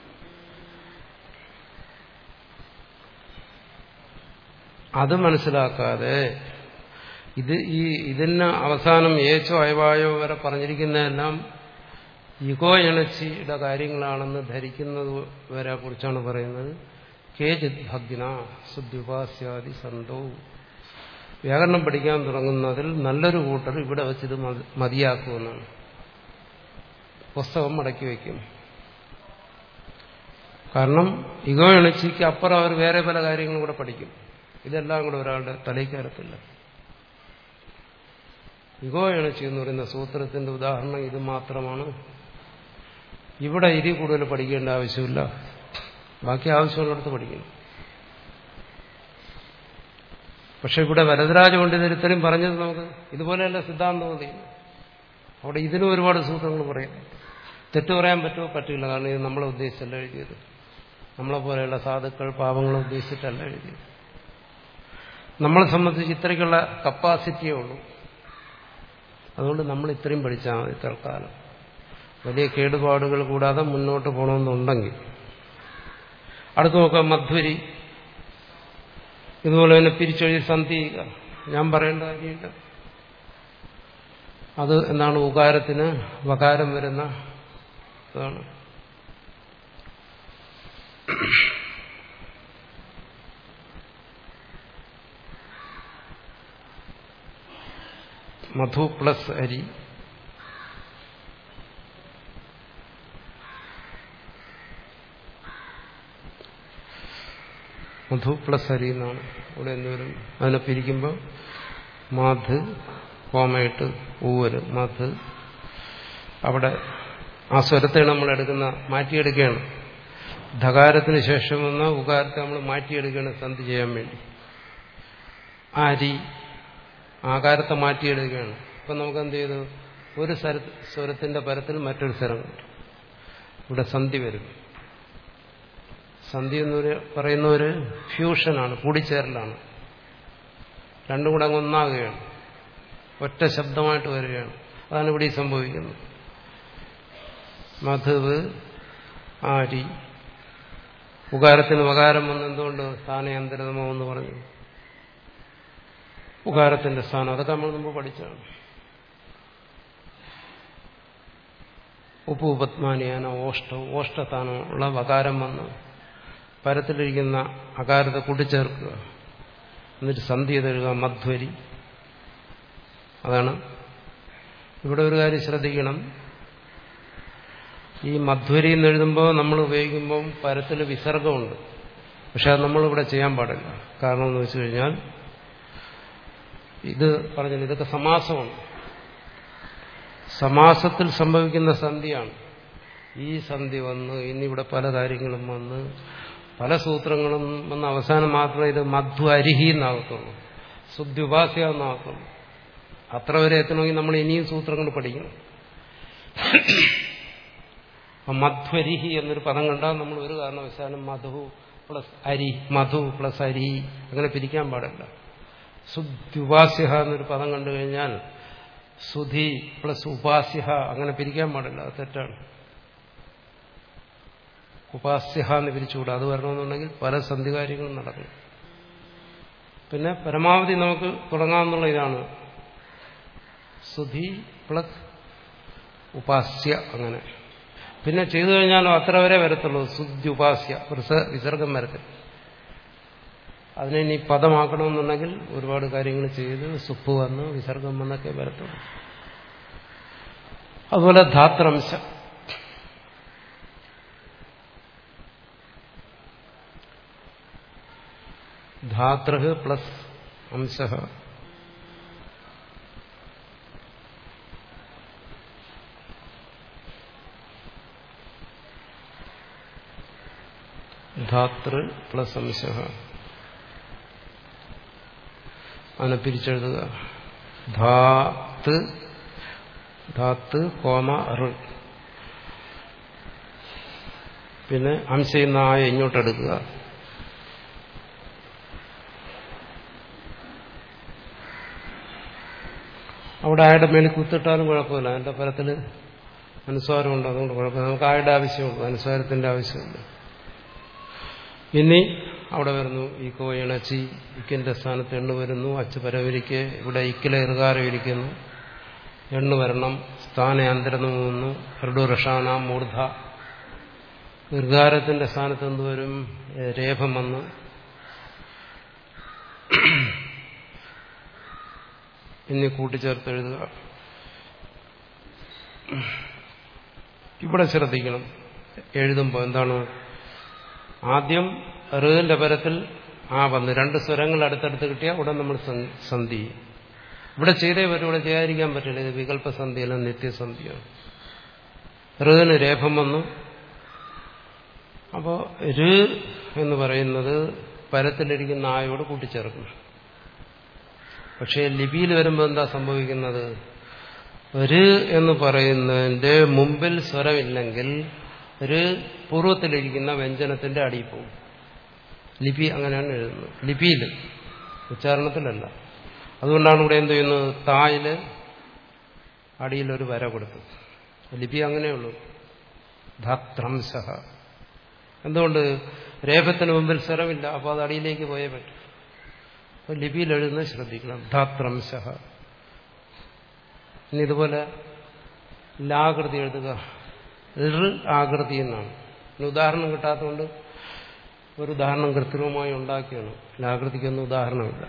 [SPEAKER 1] അത് മനസ്സിലാക്കാതെ ഇത് ഈ ഇതിന് അവസാനം ഏച്ചോ അയവായോ വരെ പറഞ്ഞിരിക്കുന്നതെല്ലാം യുഗോ എണച്ചിയുടെ കാര്യങ്ങളാണെന്ന് ധരിക്കുന്നത് വരെ കുറിച്ചാണ് പറയുന്നത് കേജിത് ഭഗ്ന സുദ്യുപാസ്യാദി സന്തോ വ്യാകരണം പഠിക്കാൻ തുടങ്ങുന്നതിൽ നല്ലൊരു കൂട്ടർ ഇവിടെ വെച്ചിത് മതിയാക്കുമെന്നാണ് പുസ്തകം മടക്കി വയ്ക്കും കാരണം ഇഗോ എണച്ചിക്ക് അപ്പുറം അവർ വേറെ പല കാര്യങ്ങളും കൂടെ പഠിക്കും ഇതെല്ലാം കൂടെ ഒരാളുടെ തലയ്ക്കരത്തില്ല ഇഗോ എണച്ചി എന്ന് പറയുന്ന സൂത്രത്തിന്റെ ഉദാഹരണം ഇത് മാത്രമാണ് ഇവിടെ ഇതിൽ കൂടുതൽ പഠിക്കേണ്ട ആവശ്യമില്ല ബാക്കി ആവശ്യമുള്ളിടത്ത് പഠിക്കണം പക്ഷെ ഇവിടെ വരദരാജ പണ്ഡിതർ ഇത്രയും പറഞ്ഞത് നമുക്ക് ഇതുപോലെയല്ല സിദ്ധാന്തം മതി അവിടെ ഇതിനും ഒരുപാട് സൂത്രങ്ങൾ പറയുന്നു തെറ്റ് പറയാൻ പറ്റുമോ പറ്റില്ല കാരണം ഇത് നമ്മളെ ഉദ്ദേശിച്ചല്ല എഴുതിയത് നമ്മളെ പോലെയുള്ള സാധുക്കൾ പാവങ്ങളെ ഉദ്ദേശിച്ചിട്ടല്ല എഴുതിയത് നമ്മളെ സംബന്ധിച്ച് ഇത്രയ്ക്കുള്ള കപ്പാസിറ്റിയേ ഉള്ളൂ അതുകൊണ്ട് നമ്മൾ ഇത്രയും പഠിച്ചാൽ മതി തൽക്കാലം വലിയ കേടുപാടുകൾ കൂടാതെ മുന്നോട്ട് പോകണമെന്നുണ്ടെങ്കിൽ അടുത്ത് നോക്കാം മധ്വരി ഇതുപോലെ തന്നെ പിരിച്ചൊഴി സന്ധി ഞാൻ പറയേണ്ട കാര്യമില്ല അത് എന്താണ് ഉകാരത്തിന് വകാരം വരുന്ന അതാണ് മധു പ്ലസ് അരി മധു പ്ലസ് അരി എന്നാണ് ഇവിടെ എന്തുവരും അതിനെ പിരിക്കുമ്പോൾ മാധ് കോമയിട്ട് ഊവര് മധ് അവിടെ ആ സ്വരത്തെയാണ് നമ്മൾ എടുക്കുന്ന മാറ്റിയെടുക്കുകയാണ് ധകാരത്തിന് ശേഷം വന്ന ഉകാരത്തെ നമ്മൾ മാറ്റിയെടുക്കുകയാണ് സന്ധി ചെയ്യാൻ വേണ്ടി അരി ആകാരത്തെ മാറ്റിയെടുക്കുകയാണ് ഇപ്പം നമുക്ക് എന്ത് ചെയ്തു ഒരു സ്വരത്തിന്റെ പരത്തിൽ മറ്റൊരു സ്വരം കിട്ടും ഇവിടെ സന്ധി വരും സന്ധി എന്ന് പറയുന്ന ഒരു ഫ്യൂഷനാണ് കൂടിച്ചേരലാണ് രണ്ടും കൂടെ അങ്ങ് ഒന്നാകുകയാണ് ഒറ്റ ശബ്ദമായിട്ട് വരികയാണ് അതാണ് ഇവിടെ സംഭവിക്കുന്നത് മധുവ് ആരി ഉകാരത്തിന് വകാരം വന്ന് എന്തുകൊണ്ട് സ്ഥാന അന്തരതമോ എന്ന് പറഞ്ഞു ഉകാരത്തിന്റെ സ്ഥാനം അതൊക്കെ നമ്മൾ മുമ്പ് പഠിച്ചാണ് ഉപ്പു പത്മാനിയാന ഓഷ്ട ഓഷ്ടസ്ഥാനമുള്ള വകാരം വന്ന് പരത്തിലിരിക്കുന്ന അകാരത്തെ കൂട്ടിച്ചേർക്കുക എന്നിട്ട് സന്ധി തരുക മധ്വരി അതാണ് ഇവിടെ ഒരു കാര്യം ശ്രദ്ധിക്കണം ഈ മധ്വരി എന്ന് എഴുതുമ്പോൾ നമ്മൾ ഉപയോഗിക്കുമ്പം പരത്തിൽ വിസർഗമുണ്ട് പക്ഷെ അത് നമ്മളിവിടെ ചെയ്യാൻ പാടില്ല കാരണം എന്ന് വെച്ച് കഴിഞ്ഞാൽ ഇത് പറഞ്ഞു ഇതൊക്കെ സമാസമാണ് സമാസത്തിൽ സംഭവിക്കുന്ന സന്ധിയാണ് ഈ സന്ധി വന്ന് ഇന്നിവിടെ പല കാര്യങ്ങളും വന്ന് പല സൂത്രങ്ങളും വന്ന് അവസാനം മാത്രമേ ഇത് മധ്വ അരിഹി എന്നാകത്തുള്ളൂ ശുദ്ധ്യുപാസ്യ എന്നാകത്തുള്ളൂ അത്ര വരെ എത്തണമെങ്കിൽ നമ്മൾ ഇനിയും സൂത്രങ്ങൾ പഠിക്കണം മധ്വരിഹി എന്നൊരു പദം കണ്ടാൽ നമ്മൾ ഒരു കാരണവശാലും മധു പ്ലസ് അരി മധു പ്ലസ് അരി അങ്ങനെ പിരിക്കാൻ പാടില്ല ശുദ്ധ്യുപാസ്യ എന്നൊരു പദം കണ്ടു കഴിഞ്ഞാൽ സുധി പ്ലസ് ഉപാസ്യ അങ്ങനെ പിരിക്കാൻ പാടില്ല അത് തെറ്റാണ് ഉപാസ്യ എന്ന് പിരിച്ചുകൂടാ അത് വരണമെന്നുണ്ടെങ്കിൽ പല സന്ധികാര്യങ്ങളും നടക്കും പിന്നെ പരമാവധി നമുക്ക് തുടങ്ങാമെന്നുള്ള ഇതാണ് സുധി പ്ലസ് ഉപാസ്യ അങ്ങനെ പിന്നെ ചെയ്തു കഴിഞ്ഞാലും അത്ര വരെ വരത്തുള്ളൂ ശുദ്ധി ഉപാസ്യ വിസർഗം വരത്തില്ല അതിനെ ഇനി പദമാക്കണമെന്നുണ്ടെങ്കിൽ ഒരുപാട് കാര്യങ്ങൾ ചെയ്ത് സുപ്പ് വന്ന് വിസർഗം വന്നൊക്കെ വരത്തുള്ളൂ അതുപോലെ ധാത്രംശം ധാതൃ പ്ലസ് അംശ ധാതൃ പ്ലസ് അംശ അതിനെ പിരിച്ചെഴുതുക ധാത്ത് ധാത്ത് കോമ റ് പിന്നെ അംശയിൽ നിന്ന് ആയ ഇങ്ങോട്ടെടുക്കുക അവിടെ ആയുടെ മേളിൽ കുത്തിട്ടാലും കുഴപ്പമില്ല അതിന്റെ ഫലത്തിൽ അനുസ്വാരമുണ്ട് അതുകൊണ്ട് കുഴപ്പമില്ല നമുക്ക് ആയുടെ ആവശ്യമുള്ളൂ അനുസ്വാരത്തിന്റെ ആവശ്യമുണ്ട് ഇനി അവിടെ വരുന്നു ഈ കോയിണച്ചി ഇക്കിന്റെ സ്ഥാനത്ത് എണ്ണു വരുന്നു അച്ച് പരവരിക്ക് ഇവിടെ ഇക്കിലെ ഇറുകാരം ഇരിക്കുന്നു എണ്ണു വരണം സ്ഥാനാന്തരം വന്നു ഹൃദുരഷാന മൂർധ ഇർഗാരത്തിന്റെ സ്ഥാനത്ത് എന്ത് വരും രേഖം വന്ന് ഇനി കൂട്ടിച്ചേർത്ത് എഴുതുക ഇവിടെ ശ്രദ്ധിക്കണം എഴുതുമ്പോൾ എന്താണ് ആദ്യം ഋതിന്റെ പരത്തിൽ ആ വന്ന് രണ്ട് സ്വരങ്ങൾ അടുത്തടുത്ത് കിട്ടിയാൽ ഉടൻ നമ്മൾ സന്ധി ഇവിടെ ചെയ്തേ പറ്റും ഇവിടെ ചെയ്യാതിരിക്കാൻ പറ്റില്ല ഇത് വികല്പസന്ധിയല്ല നിത്യസന്ധിയാണ് ഋതിന് രേഖം വന്നു അപ്പോൾ ര് എന്ന് പറയുന്നത് പരത്തിലിരിക്കുന്ന ആയോട് കൂട്ടിച്ചേർക്കണം പക്ഷേ ലിപിയിൽ വരുമ്പോൾ എന്താ സംഭവിക്കുന്നത് ഒരു എന്ന് പറയുന്നതിന്റെ മുമ്പിൽ സ്വരമില്ലെങ്കിൽ ഒരു പൂർവ്വത്തിലിരിക്കുന്ന വ്യഞ്ജനത്തിന്റെ അടിയിൽ പോകും ലിപി അങ്ങനെയാണ് എഴുതുന്നത് ലിപിയിൽ ഉച്ചാരണത്തിലല്ല അതുകൊണ്ടാണ് ഇവിടെ എന്ത് ചെയ്യുന്നത് തായില് അടിയിലൊരു വര കൊടുത്തത് ലിപി അങ്ങനെയുള്ളൂ ധാത്രംശ എന്തുകൊണ്ട് രേഖത്തിന് മുമ്പിൽ സ്വരമില്ല അപ്പോൾ അത് അടിയിലേക്ക് പോയേ പറ്റും അപ്പോൾ ലിപിയിൽ എഴുതുന്നത് ശ്രദ്ധിക്കണം ധാത്രംശ ഇനി ഇതുപോലെ ലാകൃതി എഴുതുക ഋ ആകൃതി എന്നാണ് ഇനി ഉദാഹരണം കിട്ടാത്തതുകൊണ്ട് ഒരു ഉദാഹരണം കൃത്രിമമായി ഉണ്ടാക്കിയാണ് ലാകൃതിക്കൊന്നും ഉദാഹരണമില്ല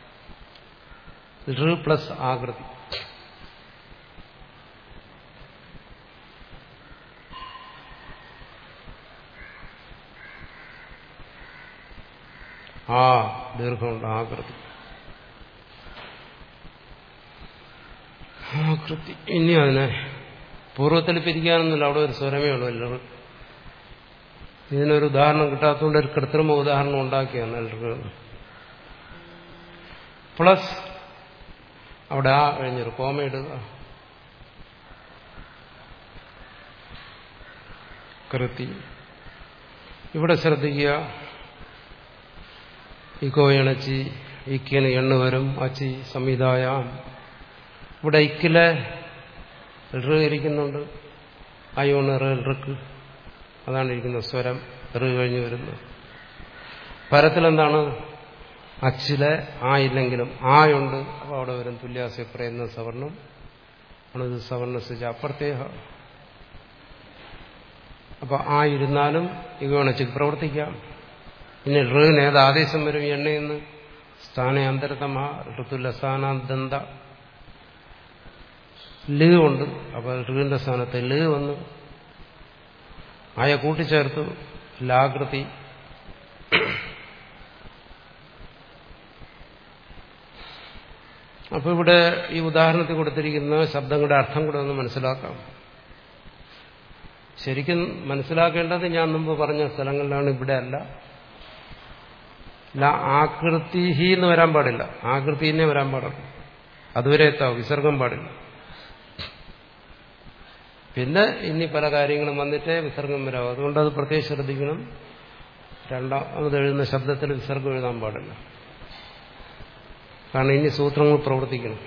[SPEAKER 1] ഋ പ്ലസ് ആകൃതി ആ ദീർഘമുണ്ട് ആകൃതി ആകൃതി ഇനി അതിനെ പൂർവ്വത്തിൽ പിരിക്കാനൊന്നുമില്ല അവിടെ ഒരു സ്വരമേ ഉള്ളൂ എല്ലാവരും ഇതിനൊരു ഉദാഹരണം കിട്ടാത്തതുകൊണ്ട് ഒരു കൃത്രിമ ഉദാഹരണം ഉണ്ടാക്കിയാണ് എല്ലാവർക്കും പ്ലസ് അവിടെ ആ കഴിഞ്ഞൊരു കോമ ഇടുക കൃതി ഇവിടെ ശ്രദ്ധിക്കുക ഇക്കോ ഇണച്ചി ഇക്കിന് എണ്ണ വരും അച്ചി സംവിധായ ഇവിടെ ഇക്കിലെ ഋ ഇരിക്കുന്നുണ്ട് അയോണ് ഋക്ക് അതാണ് ഇരിക്കുന്ന സ്വരം ഋ കഴിഞ്ഞ് വരുന്നത് പരത്തിലെന്താണ് അച്ചിലെ ആ ഇല്ലെങ്കിലും ആയുണ്ട് അപ്പോൾ അവിടെ വരും തുല്യാസ പറയുന്ന സവർണം ആണിത് സവർണസിച്ച അപ്രത്യേക അപ്പൊ ആ ഇരുന്നാലും ഇവണച്ചിൽ പ്രവർത്തിക്കാം ഇനി ഋന് ഏത് ആദേശം വരും എണ്ണയെന്ന് സ്ഥാനാന്തരതമ ഋതുലസാനാദന്ത ല് ഉണ്ട് അപ്പൊ ഋവിന്റെ സ്ഥാനത്ത് ല് വന്നു ആയ കൂട്ടിച്ചേർത്തു ലാകൃതി അപ്പൊ ഇവിടെ ഈ ഉദാഹരണത്തിൽ കൊടുത്തിരിക്കുന്ന ശബ്ദങ്ങളുടെ അർത്ഥം കൂടെ ഒന്ന് മനസ്സിലാക്കാം ശരിക്കും മനസ്സിലാക്കേണ്ടത് ഞാൻ മുമ്പ് പറഞ്ഞ സ്ഥലങ്ങളിലാണ് ഇവിടെ അല്ല ആകൃതി ഹി എന്ന് വരാൻ പാടില്ല ആകൃതിനെ വരാൻ പാടില്ല അതുവരെ എത്താവും വിസർഗം പാടില്ല പിന്നെ ഇനി പല കാര്യങ്ങളും വന്നിട്ടേ വിസർഗം വരാവും അതുകൊണ്ട് അത് പ്രത്യേകം ശ്രദ്ധിക്കണം രണ്ടാമത് എഴുതുന്ന ശബ്ദത്തിൽ വിസർഗം എഴുതാൻ പാടില്ല കാരണം ഇനി സൂത്രങ്ങൾ പ്രവർത്തിക്കണം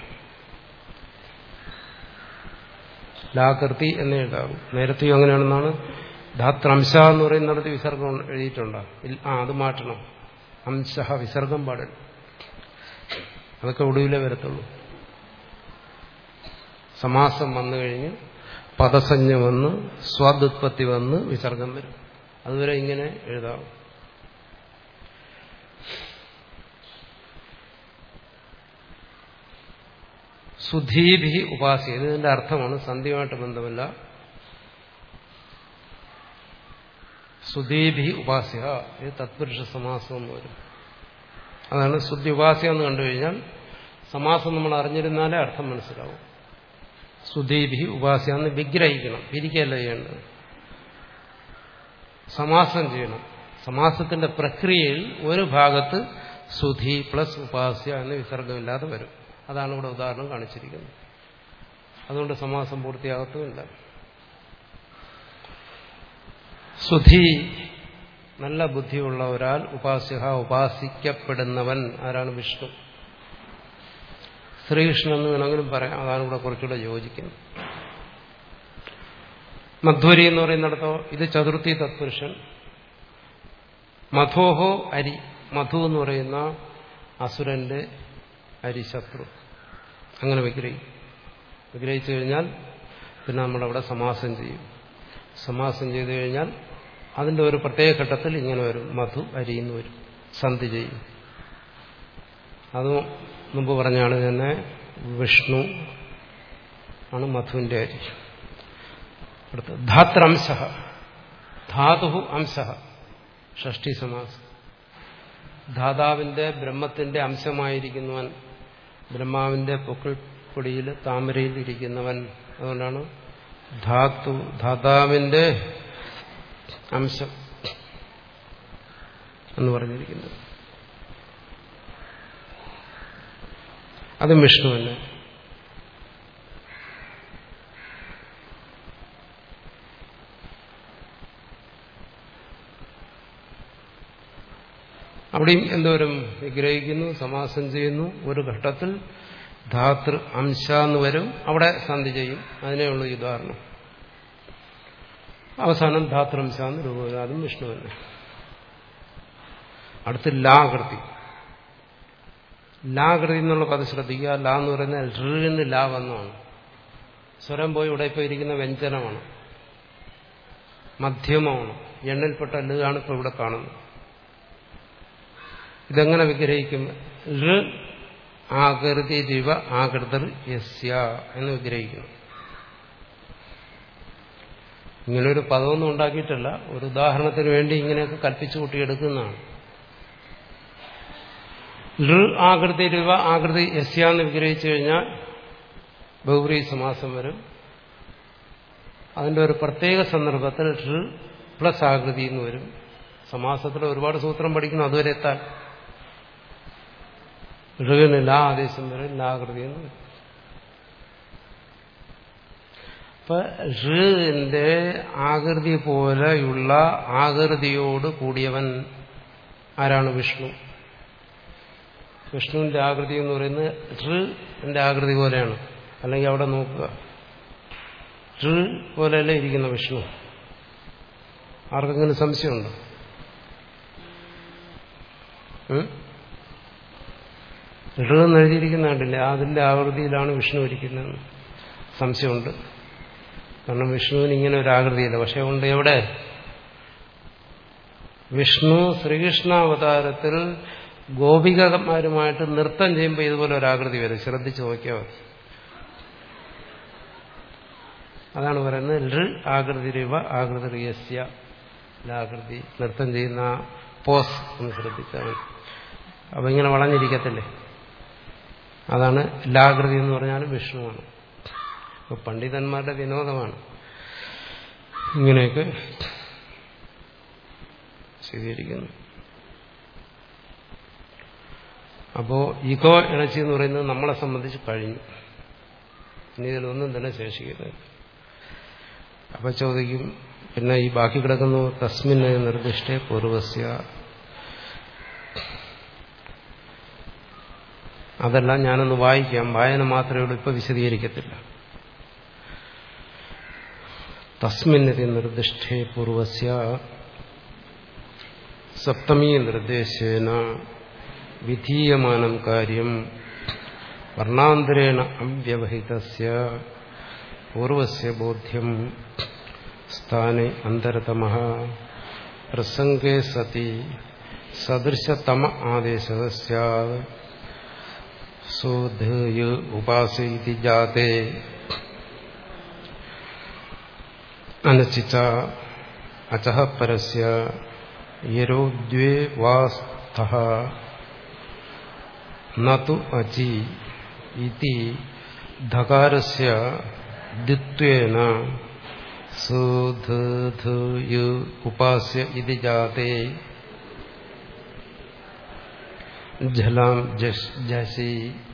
[SPEAKER 1] ലാകൃതി എന്നേ എഴുതാവും നേരത്തെയും അങ്ങനെയാണെന്നാണ് ധാത്രംശ എന്ന് പറയുന്നിടത്ത് വിസർഗം എഴുതിയിട്ടുണ്ടോ ആ അത് മാറ്റണം അംശ വിസർഗം പാടില്ല അതൊക്കെ ഒടുവിലേ വരത്തുള്ളൂ സമാസം വന്നു കഴിഞ്ഞ് പദസഞ്ജ വന്ന് സ്വാദുത്പത്തി വന്ന് വിസർഗം വരും അതുവരെ ഇങ്ങനെ എഴുതാവും സുധീഭി ഉപാസ്യ ഇതിന്റെ അർത്ഥമാണ് സന്ധ്യയുമായിട്ട് ബന്ധമില്ല സുധീഭി ഉപാസ്യ ഇത് തത്പുരുഷ സമാസം എന്ന് വരും അതാണ് ശുദ്ധി ഉപാസ്യ എന്ന് കണ്ടു കഴിഞ്ഞാൽ സമാസം നമ്മൾ അറിഞ്ഞിരുന്നാലേ അർത്ഥം മനസ്സിലാവും സുധീഭി ഉപാസ്യ എന്ന് വിഗ്രഹിക്കണം പിരിക്കല്ല ചെയ്യേണ്ടത് സമാസം ചെയ്യണം സമാസത്തിന്റെ പ്രക്രിയയിൽ ഒരു ഭാഗത്ത് സുധി പ്ലസ് ഉപാസ്യ എന്ന് വിസർഗമില്ലാതെ വരും അതാണ് ഇവിടെ ഉദാഹരണം കാണിച്ചിരിക്കുന്നത് അതുകൊണ്ട് സമാസം പൂർത്തിയാകത്തുമില്ല സുധി നല്ല ബുദ്ധിയുള്ള ഒരാൾ ഉപാസ്യ ഉപാസിക്കപ്പെടുന്നവൻ ആരാണ് വിഷ്ണു ശ്രീകൃഷ്ണൻ എന്ന് വേണമെങ്കിലും പറയാം അതാണ് ഇവിടെ കുറച്ചുകൂടെ യോജിക്കുന്നത് മധ്വരി എന്ന് പറയുന്നിടത്തോ ഇത് ചതുർത്ഥി തത്പുരുഷൻ മധോഹോ അരി മധു എന്ന് പറയുന്ന അസുരന്റെ അരിശത്രു അങ്ങനെ വിഗ്രഹിക്കും വിഗ്രഹിച്ചു കഴിഞ്ഞാൽ പിന്നെ നമ്മളവിടെ സമാസം ചെയ്യും സമാസം ചെയ്തു കഴിഞ്ഞാൽ അതിന്റെ ഒരു പ്രത്യേക ഘട്ടത്തിൽ ഇങ്ങനെ വരും മധു അരി എന്ന് വരും സന്ധി ചെയ്യും അതും മുമ്പ് പറഞ്ഞാണ് തന്നെ വിഷ്ണു ആണ് മധുവിന്റെ അരി അടുത്ത് ധാത്രംശ ധാതു അംശ ഷഷ്ടി സമാസം ധാതാവിന്റെ ബ്രഹ്മത്തിന്റെ അംശമായിരിക്കുന്നവൻ ബ്രഹ്മാവിന്റെ പൊക്കിൾപ്പൊടിയിൽ താമരയിൽ ഇരിക്കുന്നവൻ അതുകൊണ്ടാണ് ധാതു ധാതാവിന്റെ അംശം എന്ന് പറഞ്ഞിരിക്കുന്നത് അതും വിഷ്ണു തന്നെ അവിടെയും എന്തോരം വിഗ്രഹിക്കുന്നു സമാസം ചെയ്യുന്നു ഒരു ഘട്ടത്തിൽ ധാതൃ അംശ എന്ന് വരും അവിടെ സന്ധി ചെയ്യും അതിനെയുള്ള ഉദാഹരണം അവസാനം ധാതൃംശ എന്ന് രൂപം വരും അതും വിഷ്ണു തന്നെ അടുത്ത് ലാകൃതി ലാകൃതി എന്നുള്ള പദം ശ്രദ്ധിക്കുക ലാ എന്ന് പറയുന്നത് ഋന്ന് ലാ വന്നാണ് സ്വരം പോയി ഇവിടെ ഇപ്പോൾ ഇരിക്കുന്ന വ്യഞ്ജനമാണ് മധ്യമമാണ് എണ്ണിൽപ്പെട്ട ലാണ് ഇപ്പോൾ ഇവിടെ കാണുന്നത് ഇതെങ്ങനെ വിഗ്രഹിക്കും ഋ ആകൃതി ദിവ ആകൃതർ യസ്യ എന്ന് വിഗ്രഹിക്കുന്നു ഇങ്ങനൊരു പദമൊന്നും ഉണ്ടാക്കിയിട്ടില്ല ഒരു ഉദാഹരണത്തിന് വേണ്ടി ഇങ്ങനെയൊക്കെ കൽപ്പിച്ചു കൂട്ടിയെടുക്കുന്നതാണ് ഋ ആകൃതി രൂപ ആകൃതി യസ്യ എന്ന് വിഗ്രഹിച്ചു കഴിഞ്ഞാൽ ബഹുബ്രീ സമാസം വരും അതിന്റെ ഒരു പ്രത്യേക സന്ദർഭത്തിൽ ഋ പ്ലസ് ആകൃതി എന്ന് വരും സമാസത്തിൽ ഒരുപാട് സൂത്രം പഠിക്കണം അതുവരെ എത്താൻ ഋഗന് ലാ ആദേശം വരും ലാകൃതി എന്ന് വരും അപ്പൊ ഋന്റെ ആകൃതി പോലെയുള്ള ആകൃതിയോട് കൂടിയവൻ ആരാണ് വിഷ്ണു വിഷ്ണുവിന്റെ ആകൃതി എന്ന് പറയുന്നത് ഋന്റെ ആകൃതി പോലെയാണ് അല്ലെങ്കിൽ അവിടെ നോക്കുക ഋ പോലെയല്ലേ ഇരിക്കുന്ന വിഷ്ണു ആർക്കെങ്കിലും സംശയമുണ്ടോ ഋന്ന് എഴുതിയിരിക്കുന്ന കണ്ടില്ലേ അതിന്റെ ആകൃതിയിലാണ് വിഷ്ണു ഇരിക്കുന്നതെന്ന് സംശയമുണ്ട് കാരണം വിഷ്ണുവിന് ഇങ്ങനെ ഒരു ആകൃതിയില്ല പക്ഷെ ഉണ്ട് എവിടെ വിഷ്ണു ശ്രീകൃഷ്ണ അവതാരത്തിൽ ഗോപികമാരുമായിട്ട് നൃത്തം ചെയ്യുമ്പോൾ ഇതുപോലെ ഒരു ആകൃതി വരും ശ്രദ്ധിച്ചു നോക്കിയാൽ മതി അതാണ് പറയുന്നത് ഋ ആകൃതി രൂപ ആകൃതി യസ്യ ലാകൃതി നൃത്തം ചെയ്യുന്ന പോസ് ഒന്ന് ശ്രദ്ധിച്ചാൽ മതി അപ്പൊ ഇങ്ങനെ വളഞ്ഞിരിക്കത്തില്ലേ അതാണ് ലാകൃതി എന്ന് പറഞ്ഞാൽ വിഷ്ണുവാണ് അപ്പൊ പണ്ഡിതന്മാരുടെ വിനോദമാണ് ഇങ്ങനെയൊക്കെ സ്വീകരിക്കുന്നു അപ്പോ ഈഗോ എനർജി എന്ന് പറയുന്നത് നമ്മളെ സംബന്ധിച്ച് കഴിഞ്ഞു ഇനി ഇതിലൊന്നും തന്നെ ശേഷിക്കുന്നത് അപ്പൊ ചോദിക്കും പിന്നെ ഈ ബാക്കി കിടക്കുന്നു തസ്മിന് നിർദ്ദിഷ്ട പൂർവസ്യ അതെല്ലാം ഞാനൊന്ന് വായിക്കാം വായന മാത്രമേ ഉള്ളൂ ഇപ്പൊ വിശദീകരിക്കത്തില്ല തസ്മിന്നതി നിർദ്ദിഷ്ടേ പൂർവസ്യ സപ്തമീ നിർദ്ദേശേന വിധീയമാനം കാര്യം വർണ്ണാന്തരേണ അവ്യവഹിതസ്യ പൂർവസ്യ ബോധ്യം സ്ഥാനെ അന്തരതമ പ്രസംഗേ സതി സദൃശതമ ആദേശ സ്യാത് सोधय उपासयति जाते अनचिता अचः परस्य यरोद्वे वा स्तः न तु अचि इति धकारस्य द्वित्वेन सुधय उपास्य इति जाते झलां जैसी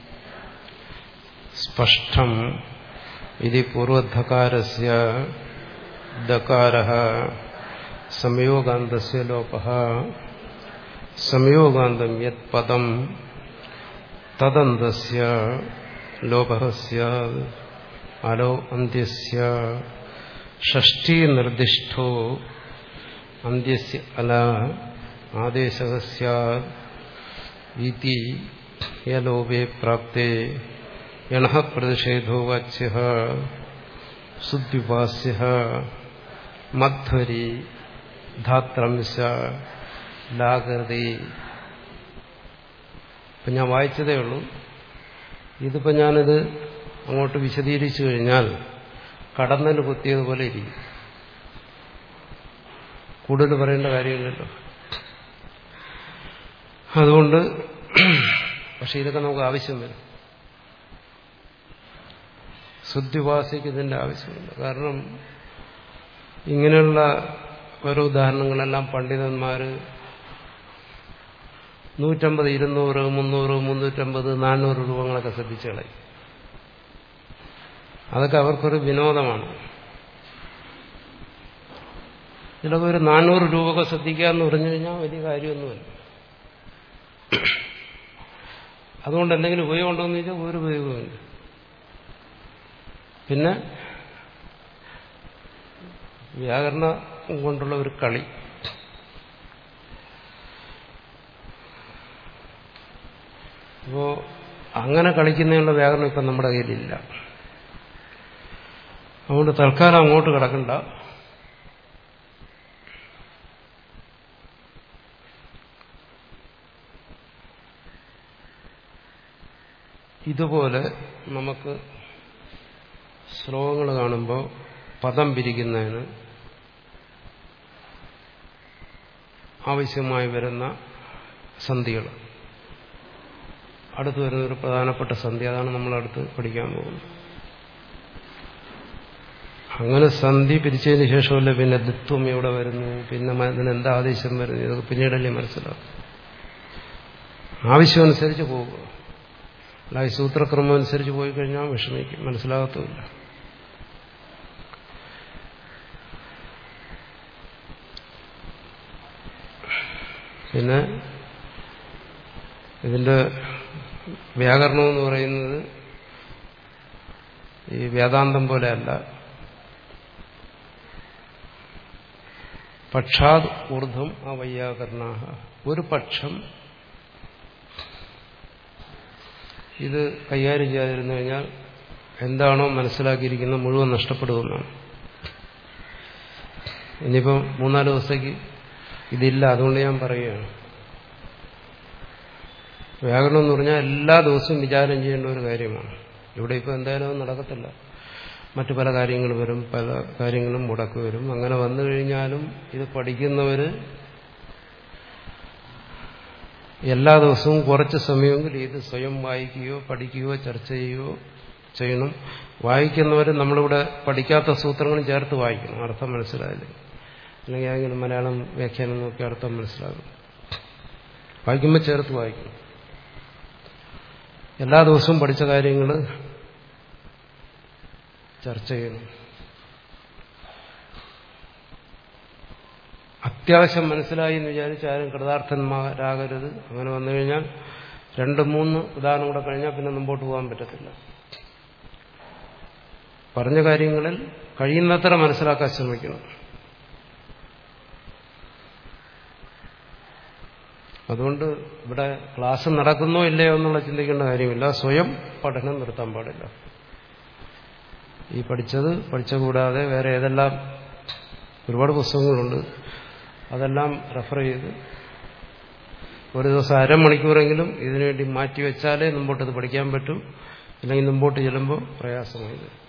[SPEAKER 1] स्पष्टम इति पूर्वधकारस्य दकारः संयोगान्तस्य लोपः संयोगान्तं यत् पदं तदन्तस्य लोपः स्यात् अलो अन्त्यस्य षष्ठीनिर्दिष्टो अन्त्यस्य अल आदेशः स्यात् इति यलोपे प्राप्ते यणः प्रतिषेधो वाच्यः സുദ്വിപാസ്യ മധ്വരി ധാത്രംശ ലാകൃതി ഇപ്പം ഞാൻ വായിച്ചതേ ഉള്ളൂ ഇതിപ്പോൾ ഞാനിത് അങ്ങോട്ട് വിശദീകരിച്ചു കഴിഞ്ഞാൽ കടന്നൽ കുത്തിയതുപോലെ ഇരിക്കും കൂടുതൽ പറയേണ്ട കാര്യമില്ലല്ലോ അതുകൊണ്ട് പക്ഷെ ഇതൊക്കെ നമുക്ക് ആവശ്യം വരും ശുദ്ധിവാസിക്ക് ഇതിന്റെ ആവശ്യമില്ല കാരണം ഇങ്ങനെയുള്ള ഓരോ ഉദാഹരണങ്ങളെല്ലാം പണ്ഡിതന്മാർ നൂറ്റമ്പത് ഇരുന്നൂറ് മുന്നൂറ് മുന്നൂറ്റമ്പത് നാനൂറ് രൂപങ്ങളൊക്കെ ശ്രദ്ധിച്ചു കളയും അതൊക്കെ അവർക്കൊരു വിനോദമാണ് ചിലപ്പോൾ ഒരു നാനൂറ് രൂപയൊക്കെ ശ്രദ്ധിക്കുക എന്ന് പറഞ്ഞു കഴിഞ്ഞാൽ വലിയ കാര്യമൊന്നുമില്ല അതുകൊണ്ട് എന്തെങ്കിലും ഉപയോഗമുണ്ടോ എന്ന് ചോദിച്ചാൽ ഒരു ഉപയോഗമില്ല പിന്നെ വ്യാകരണം കൊണ്ടുള്ള ഒരു കളി അപ്പോ അങ്ങനെ കളിക്കുന്നതിനുള്ള വ്യാകരണം ഇപ്പം നമ്മുടെ കയ്യിലില്ല അതുകൊണ്ട് തൽക്കാലം അങ്ങോട്ട് കിടക്കണ്ട ഇതുപോലെ നമുക്ക് ശ്ലോകങ്ങൾ കാണുമ്പോൾ പദം പിരിക്കുന്നതിന് ആവശ്യമായി വരുന്ന സന്ധികൾ അടുത്ത് വരുന്ന ഒരു പ്രധാനപ്പെട്ട സന്ധി അതാണ് നമ്മൾ അടുത്ത് പഠിക്കാൻ പോകുന്നത് അങ്ങനെ സന്ധി പിരിച്ചതിന് ശേഷമല്ല പിന്നെ ദിത്വം എവിടെ വരുന്നു പിന്നെ അതിന് എന്താ ആദേശം വരുന്നു ഇതൊക്കെ പിന്നീടല്ലേ മനസ്സിലാക്കും ആവശ്യമനുസരിച്ച് പോകുക അല്ല ഈ സൂത്രക്രമം അനുസരിച്ച് പോയി കഴിഞ്ഞാൽ വിഷമിക്കും മനസ്സിലാകത്തുമില്ല പിന്നെ ഇതിന്റെ വ്യാകരണം എന്ന് പറയുന്നത് ഈ വേദാന്തം പോലെയല്ല പക്ഷാത് ഊർധം ആ വൈയാകരണ ഒരു പക്ഷം ഇത് കൈകാര്യം ചെയ്യാതിരുന്നു കഴിഞ്ഞാൽ എന്താണോ മനസ്സിലാക്കിയിരിക്കുന്നത് മുഴുവൻ നഷ്ടപ്പെടുമെന്നാണ് ഇനിയിപ്പം മൂന്നാല് ദിവസത്തേക്ക് ഇതില്ല അതുകൊണ്ട് ഞാൻ പറയുകയാണ് വ്യാകരണം എന്ന് പറഞ്ഞാൽ എല്ലാ ദിവസവും വിചാരം ചെയ്യേണ്ട ഒരു കാര്യമാണ് ഇവിടെ ഇപ്പോൾ എന്തായാലും നടക്കത്തില്ല മറ്റു പല കാര്യങ്ങൾ വരും പല കാര്യങ്ങളും മുടക്ക് വരും അങ്ങനെ വന്നു കഴിഞ്ഞാലും ഇത് പഠിക്കുന്നവർ എല്ലാ ദിവസവും കുറച്ച് സമയമെങ്കിലും ഇത് സ്വയം വായിക്കുകയോ പഠിക്കുകയോ ചർച്ച ചെയ്യുകയോ ചെയ്യണം വായിക്കുന്നവർ നമ്മളിവിടെ പഠിക്കാത്ത സൂത്രങ്ങളും ചേർത്ത് വായിക്കണം അർത്ഥം മനസ്സിലായില്ലേ അല്ലെങ്കിൽ ഏതെങ്കിലും മലയാളം വ്യാഖ്യാനം നോക്കി അർത്ഥം മനസ്സിലാകും വായിക്കുമ്പോൾ ചേർത്ത് വായിക്കണം എല്ലാ ദിവസവും പഠിച്ച കാര്യങ്ങൾ ചർച്ച ചെയ്യണം അത്യാവശ്യം മനസ്സിലായി എന്ന് വിചാരിച്ച് ആരും കൃതാർത്ഥന്മാരാകരുത് അങ്ങനെ വന്നു കഴിഞ്ഞാൽ രണ്ട് മൂന്ന് ഉദാഹരണം കൂടെ കഴിഞ്ഞാൽ പിന്നെ മുമ്പോട്ട് പോകാൻ പറ്റത്തില്ല പറഞ്ഞ കാര്യങ്ങളിൽ കഴിയുന്നത്ര മനസ്സിലാക്കാൻ ശ്രമിക്കണം അതുകൊണ്ട് ഇവിടെ ക്ലാസ് നടക്കുന്നോ ഇല്ലയോ എന്നുള്ള ചിന്തിക്കേണ്ട കാര്യമില്ല സ്വയം പഠനം നിർത്താൻ പാടില്ല ഈ പഠിച്ചത് പഠിച്ച കൂടാതെ വേറെ ഏതെല്ലാം ഒരുപാട് പുസ്തകങ്ങളുണ്ട് അതെല്ലാം റെഫർ ചെയ്ത് ഒരു ദിവസം അരമണിക്കൂറെങ്കിലും ഇതിനുവേണ്ടി മാറ്റിവെച്ചാലേ മുമ്പോട്ടത് പഠിക്കാൻ പറ്റൂ അല്ലെങ്കിൽ മുമ്പോട്ട് ചെല്ലുമ്പോൾ പ്രയാസമായി വരും